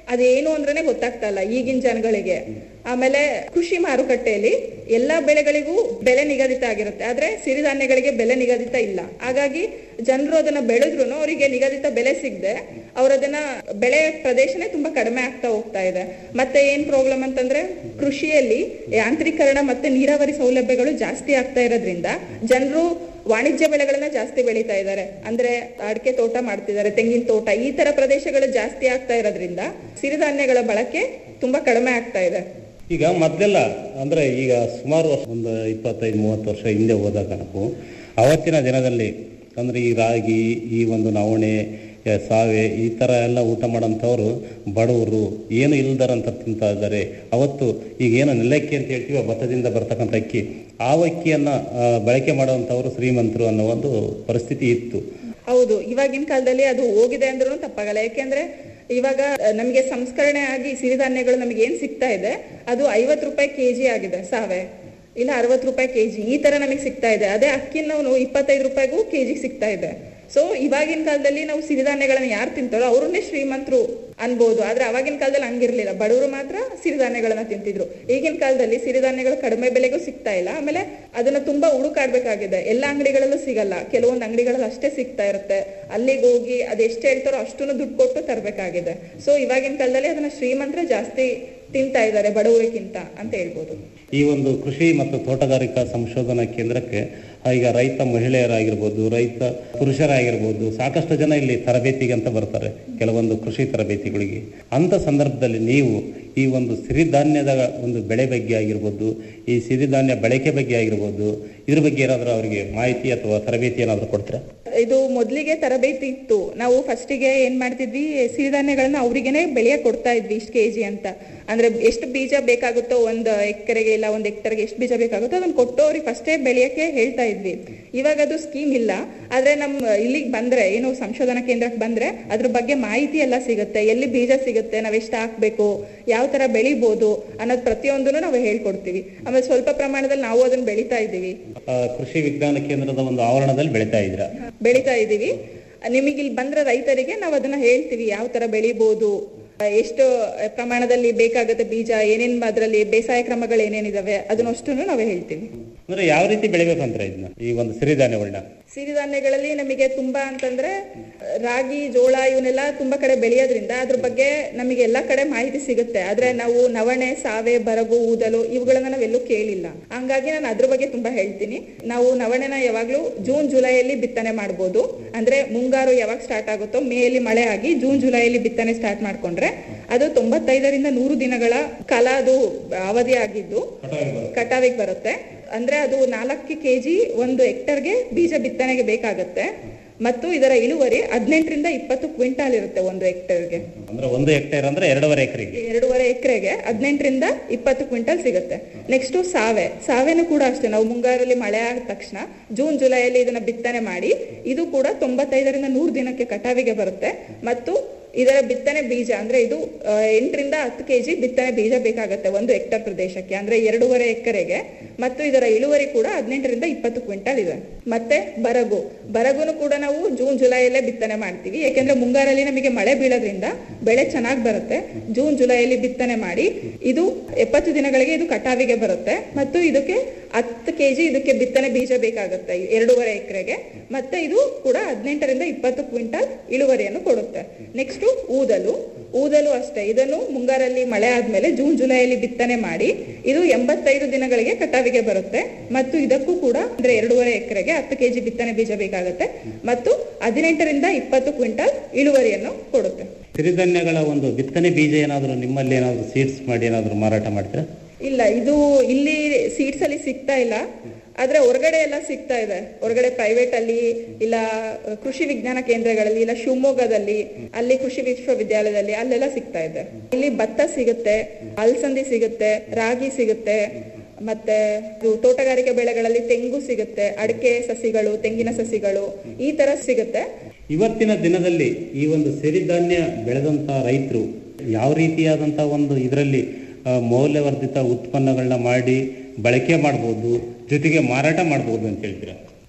ಅದೇನು ಅಂದ್ರೇನೆ ಗೊತ್ತಾಗ್ತಾ ಇಲ್ಲ ಈಗಿನ ಜನಗಳಿಗೆ ಆಮೇಲೆ ಕೃಷಿ ಮಾರುಕಟ್ಟೆಯಲ್ಲಿ ಎಲ್ಲಾ ಬೆಳೆಗಳಿಗೂ ಬೆಲೆ ನಿಗದಿತ ಆಗಿರುತ್ತೆ ಆದ್ರೆ ಸಿರಿಧಾನ್ಯಗಳಿಗೆ ಬೆಲೆ ನಿಗದಿತ ಇಲ್ಲ ಹಾಗಾಗಿ ಜನರು ಅದನ್ನ ಬೆಳೆದ್ರು ಅವರಿಗೆ ನಿಗದಿತ ಬೆಲೆ ಸಿಗದೆ ಅವರದನ್ನ ಬೆಳೆ ಪ್ರದೇಶನೇ ತುಂಬಾ ಕಡಿಮೆ ಆಗ್ತಾ ಹೋಗ್ತಾ ಇದೆ ಮತ್ತೆ ಏನ್ ಪ್ರಾಬ್ಲಮ್ ಅಂತಂದ್ರೆ ಕೃಷಿಯಲ್ಲಿ ಯಾಂತ್ರೀಕರಣ ಮತ್ತೆ ನೀರಾವರಿ ಸೌಲಭ್ಯಗಳು ಜಾಸ್ತಿ ಆಗ್ತಾ ಇರೋದ್ರಿಂದ ಜನರು ವಾಣಿಜ್ಯ ಬೆಳೆಗಳನ್ನ ಜಾಸ್ತಿ ಬೆಳೀತಾ ಇದ್ದಾರೆ ಅಂದ್ರೆ ಅಡಿಕೆ ತೋಟ ಮಾಡ್ತಿದ್ದಾರೆ ತೆಂಗಿನ ತೋಟ ಈ ತರ ಪ್ರದೇಶಗಳು ಜಾಸ್ತಿ ಆಗ್ತಾ ಇರೋದ್ರಿಂದ ಸಿರಿಧಾನ್ಯಗಳ ಬಳಕೆ ತುಂಬಾ ಕಡಿಮೆ ಆಗ್ತಾ ಇದೆ ಈಗ ಮೊದಲೆಲ್ಲ ಅಂದ್ರೆ ಈಗ ಸುಮಾರು ವರ್ಷ ಒಂದು ಇಪ್ಪತ್ತೈದು ಮೂವತ್ತು ವರ್ಷ ಹಿಂದೆ ಹೋದಾಗ ನಾವು ಅವತ್ತಿನ ದಿನದಲ್ಲಿ ಅಂದ್ರೆ ಈ ರಾಗಿ ಈ ಒಂದು ನವಣೆ ಆ, ಸಾವೆ ಈ ತರ ಎಲ್ಲ ಊಟ ಮಾಡೋಂಥವ್ರು ಬಡವರು ಏನು ಇಲ್ದರಂತ ತಿಂತಾ ಇದ್ದಾರೆ ಅವತ್ತು ಈಗ ಏನು ನೆಲಕ್ಕಿ ಅಂತ ಹೇಳ್ತೀವಿ ಆ ಭತ್ತದಿಂದ ಬರ್ತಕ್ಕಂಥ ಅಕ್ಕಿ ಆ ಅಕ್ಕಿಯನ್ನ ಆ, ಬಳಕೆ ಮಾಡುವಂಥವ್ರು ಶ್ರೀಮಂತರು ಅನ್ನೋ ಒಂದು ಪರಿಸ್ಥಿತಿ ಇತ್ತು ಹೌದು ಇವಾಗಿನ ಕಾಲದಲ್ಲಿ ಅದು ಹೋಗಿದೆ ಅಂದ್ರೂ ತಪ್ಪಾಗಲ್ಲ ಯಾಕೆಂದ್ರೆ ಇವಾಗ ಅಹ್, ನಮಗೆ ಸಂಸ್ಕರಣೆ ಆಗಿ ಸಿರಿಧಾನ್ಯಗಳು ನಮಗೆ ಏನ್ ಸಿಗ್ತಾ ಇದೆ ಅದು ಐವತ್ ರೂಪಾಯಿ ಕೆಜಿ ಆಗಿದೆ ಸಾವೆ ಇಲ್ಲ ಅರವತ್ ರೂಪಾಯಿ ಕೆಜಿ ಈ ತರ ನಮಗೆ ಸಿಗ್ತಾ ಇದೆ ಅದೇ ಅಕ್ಕಿ ನಾವು ಇಪ್ಪತ್ತೈದು ರೂಪಾಯಿಗೂ ಕೆಜಿ ಸಿಗ್ತಾ ಇದೆ ಸೊ ಇವಾಗಿನ ಕಾಲದಲ್ಲಿ ನಾವು ಸಿರಿಧಾನ್ಯಗಳನ್ನ ಯಾರು ತಿಂತಾರೋ ಅವ್ರನ್ನೇ ಶ್ರೀಮಂತರು ಅನ್ಬೋದು ಆದ್ರೆ ಅವಾಗಿನ ಕಾಲದಲ್ಲಿ ಹಂಗಿರ್ಲಿಲ್ಲ ಬಡವರು ಮಾತ್ರ ಸಿರಿಧಾನ್ಯಗಳನ್ನ ತಿಂತಿದ್ರು ಈಗಿನ ಕಾಲದಲ್ಲಿ ಸಿರಿಧಾನ್ಯಗಳು ಕಡಿಮೆ ಬೆಲೆಗೂ ಸಿಗ್ತಾ ಇಲ್ಲ ಆಮೇಲೆ ಅದನ್ನ ತುಂಬಾ ಹುಡುಕಾಡ್ಬೇಕಾಗಿದೆ ಎಲ್ಲ ಅಂಗಡಿಗಳಲ್ಲೂ ಸಿಗಲ್ಲ ಕೆಲವೊಂದು ಅಂಗಡಿಗಳಲ್ಲಿ ಅಷ್ಟೇ ಸಿಗ್ತಾ ಇರುತ್ತೆ ಅಲ್ಲಿಗೆ ಹೋಗಿ ಅದ್ ಎಷ್ಟು ಹೇಳ್ತಾರೋ ಅಷ್ಟನ್ನು ದುಡ್ಡು ಕೊಟ್ಟು ತರಬೇಕಾಗಿದೆ ಸೊ ಇವಾಗಿನ ಕಾಲದಲ್ಲಿ ಅದನ್ನ ಶ್ರೀಮಂತರ ಜಾಸ್ತಿ ತಿಂತಾ ಇದ್ದಾರೆ ಬಡವರಿಗಿಂತ ಅಂತ ಹೇಳ್ಬೋದು ಈ ಒಂದು ಕೃಷಿ ಮತ್ತು ತೋಟಗಾರಿಕಾ ಸಂಶೋಧನಾ ಕೇಂದ್ರಕ್ಕೆ ಆ, ಈಗ ರೈತ ಮಹಿಳೆಯರಾಗಿರ್ಬೋದು ರೈತ ಪುರುಷರಾಗಿರ್ಬೋದು ಸಾಕಷ್ಟು ಜನ ಇಲ್ಲಿ ತರಬೇತಿಗೆ ಅಂತ ಬರ್ತಾರೆ ಕೆಲವೊಂದು ಕೃಷಿ ತರಬೇತಿಗಳಿಗೆ ಅಂತ ಸಂದರ್ಭದಲ್ಲಿ ನೀವು ಈ ಒಂದು ಸಿರಿಧಾನ್ಯದ ಒಂದು ಬೆಳೆ ಬಗ್ಗೆ ಆಗಿರ್ಬೋದು ಈ ಸಿರಿಧಾನ್ಯ ಬಳಕೆ ಬಗ್ಗೆ ಆಗಿರ್ಬೋದು ಇದ್ರ ಬಗ್ಗೆ ಏನಾದರೂ ಅವರಿಗೆ ಮಾಹಿತಿ ಅಥವಾ ತರಬೇತಿ ಏನಾದರೂ ಕೊಡ್ತೀರಾ ಇದು ಮೊದ್ಲಿಗೆ ತರಬೇತಿ ಇತ್ತು ನಾವು ಫಸ್ಟಿಗೆ ಏನ್ ಮಾಡ್ತಿದ್ವಿ ಸಿರಿಧಾನ್ಯಗಳನ್ನ ಅವ್ರಿಗೆನೆ ಬೆಳೆಯಕ್ ಕೊಡ್ತಾ ಇದ್ವಿ ಇಷ್ಟು ಕೆಜಿ ಅಂತ ಅಂದ್ರೆ ಎಷ್ಟು ಬೀಜ ಬೇಕಾಗುತ್ತೋ ಒಂದ್ ಎಕರೆಗೆ ಇಲ್ಲ ಒಂದ್ ಹೆಕ್ಟರ್ಗೆ ಎಷ್ಟು ಬೀಜ ಬೇಕಾಗುತ್ತೋ ಅದನ್ನ ಕೊಟ್ಟು ಅವ್ರಿಗೆ ಫಸ್ಟೇ ಬೆಳೆಯಕ್ಕೆ ಹೇಳ್ತಾ ಇದ್ವಿ ಇವಾಗ ಅದು ಸ್ಕೀಮ್ ಇಲ್ಲ ಆದ್ರೆ ನಮ್ ಇಲ್ಲಿಗೆ ಬಂದ್ರೆ ಏನು ಸಂಶೋಧನಾ ಕೇಂದ್ರಕ್ಕೆ ಬಂದ್ರೆ ಅದ್ರ ಬಗ್ಗೆ ಮಾಹಿತಿ ಎಲ್ಲ ಸಿಗುತ್ತೆ ಎಲ್ಲಿ ಬೀಜ ಸಿಗುತ್ತೆ ನಾವ್ ಎಷ್ಟು ಹಾಕ್ಬೇಕು ಯಾವ ತರ ಬೆಳಿಬೋದು ಅನ್ನೋದು ಪ್ರತಿಯೊಂದನ್ನು ನಾವು ಹೇಳ್ಕೊಡ್ತೀವಿ ಆಮೇಲೆ ಸ್ವಲ್ಪ ಪ್ರಮಾಣದಲ್ಲಿ ನಾವು ಅದನ್ನ ಬೆಳಿತಾ ಇದ್ದೀವಿ ಆ, ಕೃಷಿ ವಿಜ್ಞಾನ ಕೇಂದ್ರದ ಒಂದು ಆವರಣದಲ್ಲಿ ಬೆಳೀತಾ ಇದ್ದೀರಾ ಬೆಳಿತಾ ಇದ್ದೀವಿ ನಿಮಗೆ ಇಲ್ಲಿ ಬಂದ್ರೆ ರೈತರಿಗೆ ನಾವು ಅದನ್ನ ಹೇಳ್ತೀವಿ ಯಾವ ತರ ಬೆಳಿಬೋದು ಎಷ್ಟು ಪ್ರಮಾಣದಲ್ಲಿ ಬೇಕಾಗುತ್ತೆ ಬೀಜ ಏನೇನ್ ಅದರಲ್ಲಿ ಬೇಸಾಯ ಕ್ರಮಗಳು ಏನೇನಿದಾವೆ ಅದನ್ನಷ್ಟು ನಾವೇ ಹೇಳ್ತೀವಿ ಅಂದ್ರೆ ಯಾವ ರೀತಿ ಬೆಳಿಬೇಕಂದ್ರೆ ಇದನ್ನ ಈ ಒಂದು ಸಿರಿಧಾನ್ಯಗಳನ್ನ ಸಿರಿಧಾನ್ಯಗಳಲ್ಲಿ ನಮಗೆ ತುಂಬಾ ಅಂತಂದ್ರೆ ರಾಗಿ ಜೋಳ ಇವನ್ನೆಲ್ಲ ತುಂಬಾ ಕಡೆ ಬೆಳೆಯೋದ್ರಿಂದ ಅದ್ರ ಬಗ್ಗೆ ನಮಗೆ ಎಲ್ಲಾ ಕಡೆ ಮಾಹಿತಿ ಸಿಗುತ್ತೆ ಆದ್ರೆ ನಾವು ನವಣೆ ಸಾವೆ ಬರಗು ಊದಲು ಇವುಗಳನ್ನ ನಾವೆಲ್ಲೂ ಕೇಳಿಲ್ಲ ಹಂಗಾಗಿ ನಾನು ಅದ್ರ ಬಗ್ಗೆ ತುಂಬಾ ಹೇಳ್ತೀನಿ ನಾವು ನವಣೆನ ಯಾವಾಗ್ಲೂ ಜೂನ್ ಜುಲೈಯಲ್ಲಿ ಬಿತ್ತನೆ ಮಾಡ್ಬೋದು ಅಂದ್ರೆ ಮುಂಗಾರು ಯಾವಾಗ ಸ್ಟಾರ್ಟ್ ಆಗುತ್ತೋ ಮೇಯಲ್ಲಿ ಮಳೆ ಆಗಿ ಜೂನ್ ಜುಲೈಯಲ್ಲಿ ಬಿತ್ತನೆ ಸ್ಟಾರ್ಟ್ ಮಾಡ್ಕೊಂಡ್ರೆ ಅದು ತೊಂಬತ್ತೈದರಿಂದ ನೂರು ದಿನಗಳ ಕಾಲ ಅದು ಅವಧಿ ಆಗಿದ್ದು ಕಟಾವಿಗೆ ಬರುತ್ತೆ ಅಂದ್ರೆ ಅದು ನಾಲ್ಕು ಕೆಜಿ ಒಂದು ಹೆಕ್ಟರ್ಗೆ ಬೀಜ ಬಿತ್ತನೆಗೆ ಬೇಕಾಗತ್ತೆ ಮತ್ತು ಇದರ ಇಳುವರಿ ಹದಿನೆಂಟರಿಂದ ಇಪ್ಪತ್ತು ಕ್ವಿಂಟಾಲ್ ಇರುತ್ತೆ ಒಂದು ಹೆಕ್ಟರ್ಗೆ ಅಂದ್ರೆ ಒಂದು ಹೆಕ್ಟೇರ್ ಅಂದ್ರೆ ಎರಡೂವರೆ ಎಕರೆಗೆ ಎರಡೂವರೆ ಎಕರೆಗೆ ಹದಿನೆಂಟರಿಂದ ಇಪ್ಪತ್ತು ಕ್ವಿಂಟಲ್ ಸಿಗುತ್ತೆ ನೆಕ್ಸ್ಟ್ ಸಾವೆ ಸಾವೆನೂ ಕೂಡ ಅಷ್ಟೇ ನಾವು ಮುಂಗಾರಲ್ಲಿ ಮಳೆ ಆದ ತಕ್ಷಣ ಜೂನ್ ಜುಲೈಯಲ್ಲಿ ಇದನ್ನ ಬಿತ್ತನೆ ಮಾಡಿ ಇದು ಕೂಡ ತೊಂಬತ್ತೈದರಿಂದ ನೂರು ದಿನಕ್ಕೆ ಕಟಾವಿಗೆ ಬರುತ್ತೆ ಮತ್ತು ಇದರ ಬಿತ್ತನೆ ಬೀಜ ಅಂದ್ರೆ ಇದು ಆ, ಎಂಟರಿಂದ ಹತ್ತು ಕೆಜಿ ಬಿತ್ತನೆ ಬೀಜ ಬೇಕಾಗತ್ತೆ ಒಂದು ಹೆಕ್ಟರ್ ಪ್ರದೇಶಕ್ಕೆ ಅಂದ್ರೆ ಎರಡೂವರೆ ಎಕರೆಗೆ ಮತ್ತು ಇದರ ಇಳುವರಿ ಕೂಡ ಹದಿನೆಂಟರಿಂದ ಇಪ್ಪತ್ತು ಕ್ವಿಂಟಲ್ ಇದೆ ಮತ್ತೆ ಬರಗು ಬರಗುನು ಕೂಡ ನಾವು ಜೂನ್ ಜುಲೈಯಲ್ಲೇ ಬಿತ್ತನೆ ಮಾಡ್ತೀವಿ ಯಾಕೆಂದ್ರೆ ಮುಂಗಾರಲ್ಲಿ ನಮಗೆ ಮಳೆ ಬೀಳೋದ್ರಿಂದ ಬೆಳೆ ಚೆನ್ನಾಗಿ ಬರುತ್ತೆ ಜೂನ್ ಜುಲೈಯಲ್ಲಿ ಬಿತ್ತನೆ ಮಾಡಿ ಇದು ಎಪ್ಪತ್ತು ದಿನಗಳಿಗೆ ಇದು ಕಟಾವಿಗೆ ಬರುತ್ತೆ ಮತ್ತು ಇದಕ್ಕೆ ಹತ್ತು ಕೆಜಿ ಇದಕ್ಕೆ ಬಿತ್ತನೆ ಬೀಜ ಬೇಕಾಗುತ್ತೆ ಎರಡೂವರೆ ಎಕರೆಗೆ ಮತ್ತೆ ಇದು ಕೂಡ ಹದಿನೆಂಟರಿಂದ ಇಪ್ಪತ್ತು ಕ್ವಿಂಟಲ್ ಇಳುವರಿಯನ್ನು ಕೊಡುತ್ತೆ ನೆಕ್ಸ್ಟ್ ಊದಲು ಊದಲು ಅಷ್ಟೇ ಇದನ್ನು ಮುಂಗಾರಲ್ಲಿ ಮಳೆ ಆದ್ಮೇಲೆ ಜೂನ್ ಜುಲೈಯಲ್ಲಿ ಬಿತ್ತನೆ ಮಾಡಿ ಇದು ಎಂಬತ್ತೈದು ದಿನಗಳಿಗೆ ಕಟಾವಿಗೆ ಬರುತ್ತೆ ಮತ್ತು ಇದಕ್ಕೂ ಕೂಡ ಅಂದ್ರೆ ಎರಡೂವರೆ ಎಕರೆಗೆ ಹತ್ತು ಕೆಜಿ ಬಿತ್ತನೆ ಬೀಜ ಬೇಕಾಗುತ್ತೆ ಮತ್ತು ಹದಿನೆಂಟರಿಂದ ಇಪ್ಪತ್ತು ಕ್ವಿಂಟಲ್ ಇಳುವರಿಯನ್ನು ಕೊಡುತ್ತೆ ಸಿರಿಧಾನ್ಯಗಳ ಒಂದು ಬಿತ್ತನೆ ಬೀಜ ಏನಾದರೂ ನಿಮ್ಮಲ್ಲಿ ಏನಾದರೂ ಸೀಡ್ಸ್ ಮಾಡಿ ಏನಾದರೂ ಮಾರಾಟ ಮಾಡ್ತೀರಾ ಇಲ್ಲ ಇದು ಇಲ್ಲಿ ಸೀಟ್ಸ್ ಅಲ್ಲಿ ಸಿಗ್ತಾ ಇಲ್ಲ ಆದ್ರೆ ಹೊರಗಡೆ ಎಲ್ಲ ಸಿಗ್ತಾ ಇದೆ ಹೊರಗಡೆ ಪ್ರೈವೇಟ್ ಅಲ್ಲಿ ಇಲ್ಲ ಕೃಷಿ ವಿಜ್ಞಾನ ಕೇಂದ್ರಗಳಲ್ಲಿ ಇಲ್ಲ ಶಿವಮೊಗ್ಗದಲ್ಲಿ ಅಲ್ಲಿ ಕೃಷಿ ವಿಶ್ವವಿದ್ಯಾಲಯದಲ್ಲಿ ಅಲ್ಲೆಲ್ಲ ಸಿಗ್ತಾ ಇದೆ ಇಲ್ಲಿ ಭತ್ತ ಸಿಗುತ್ತೆ ಅಲಸಂದಿ ಸಿಗುತ್ತೆ ರಾಗಿ ಸಿಗುತ್ತೆ ಮತ್ತೆ ಇದು ತೋಟಗಾರಿಕೆ ಬೆಳೆಗಳಲ್ಲಿ ತೆಂಗು ಸಿಗುತ್ತೆ ಅಡಿಕೆ ಸಸಿಗಳು ತೆಂಗಿನ ಸಸಿಗಳು ಈ ತರ ಸಿಗುತ್ತೆ ಇವತ್ತಿನ ದಿನದಲ್ಲಿ ಈ ಒಂದು ಸಿರಿಧಾನ್ಯ ಬೆಳೆದಂತ ರೈತರು ಯಾವ ರೀತಿಯಾದಂತ ಒಂದು ಇದರಲ್ಲಿ ಆ, ಮೌಲ್ಯವರ್ಧಿತ ಉತ್ಪನ್ನಗಳನ್ನ ಮಾಡಿ ಬಳಕೆ ಮಾಡ್ಬೋದು ಜೊತೆಗೆ ಮಾರಾಟ ಮಾಡ್ಬೋದು ಅಂತ ಹೇಳ್ತೀರಾ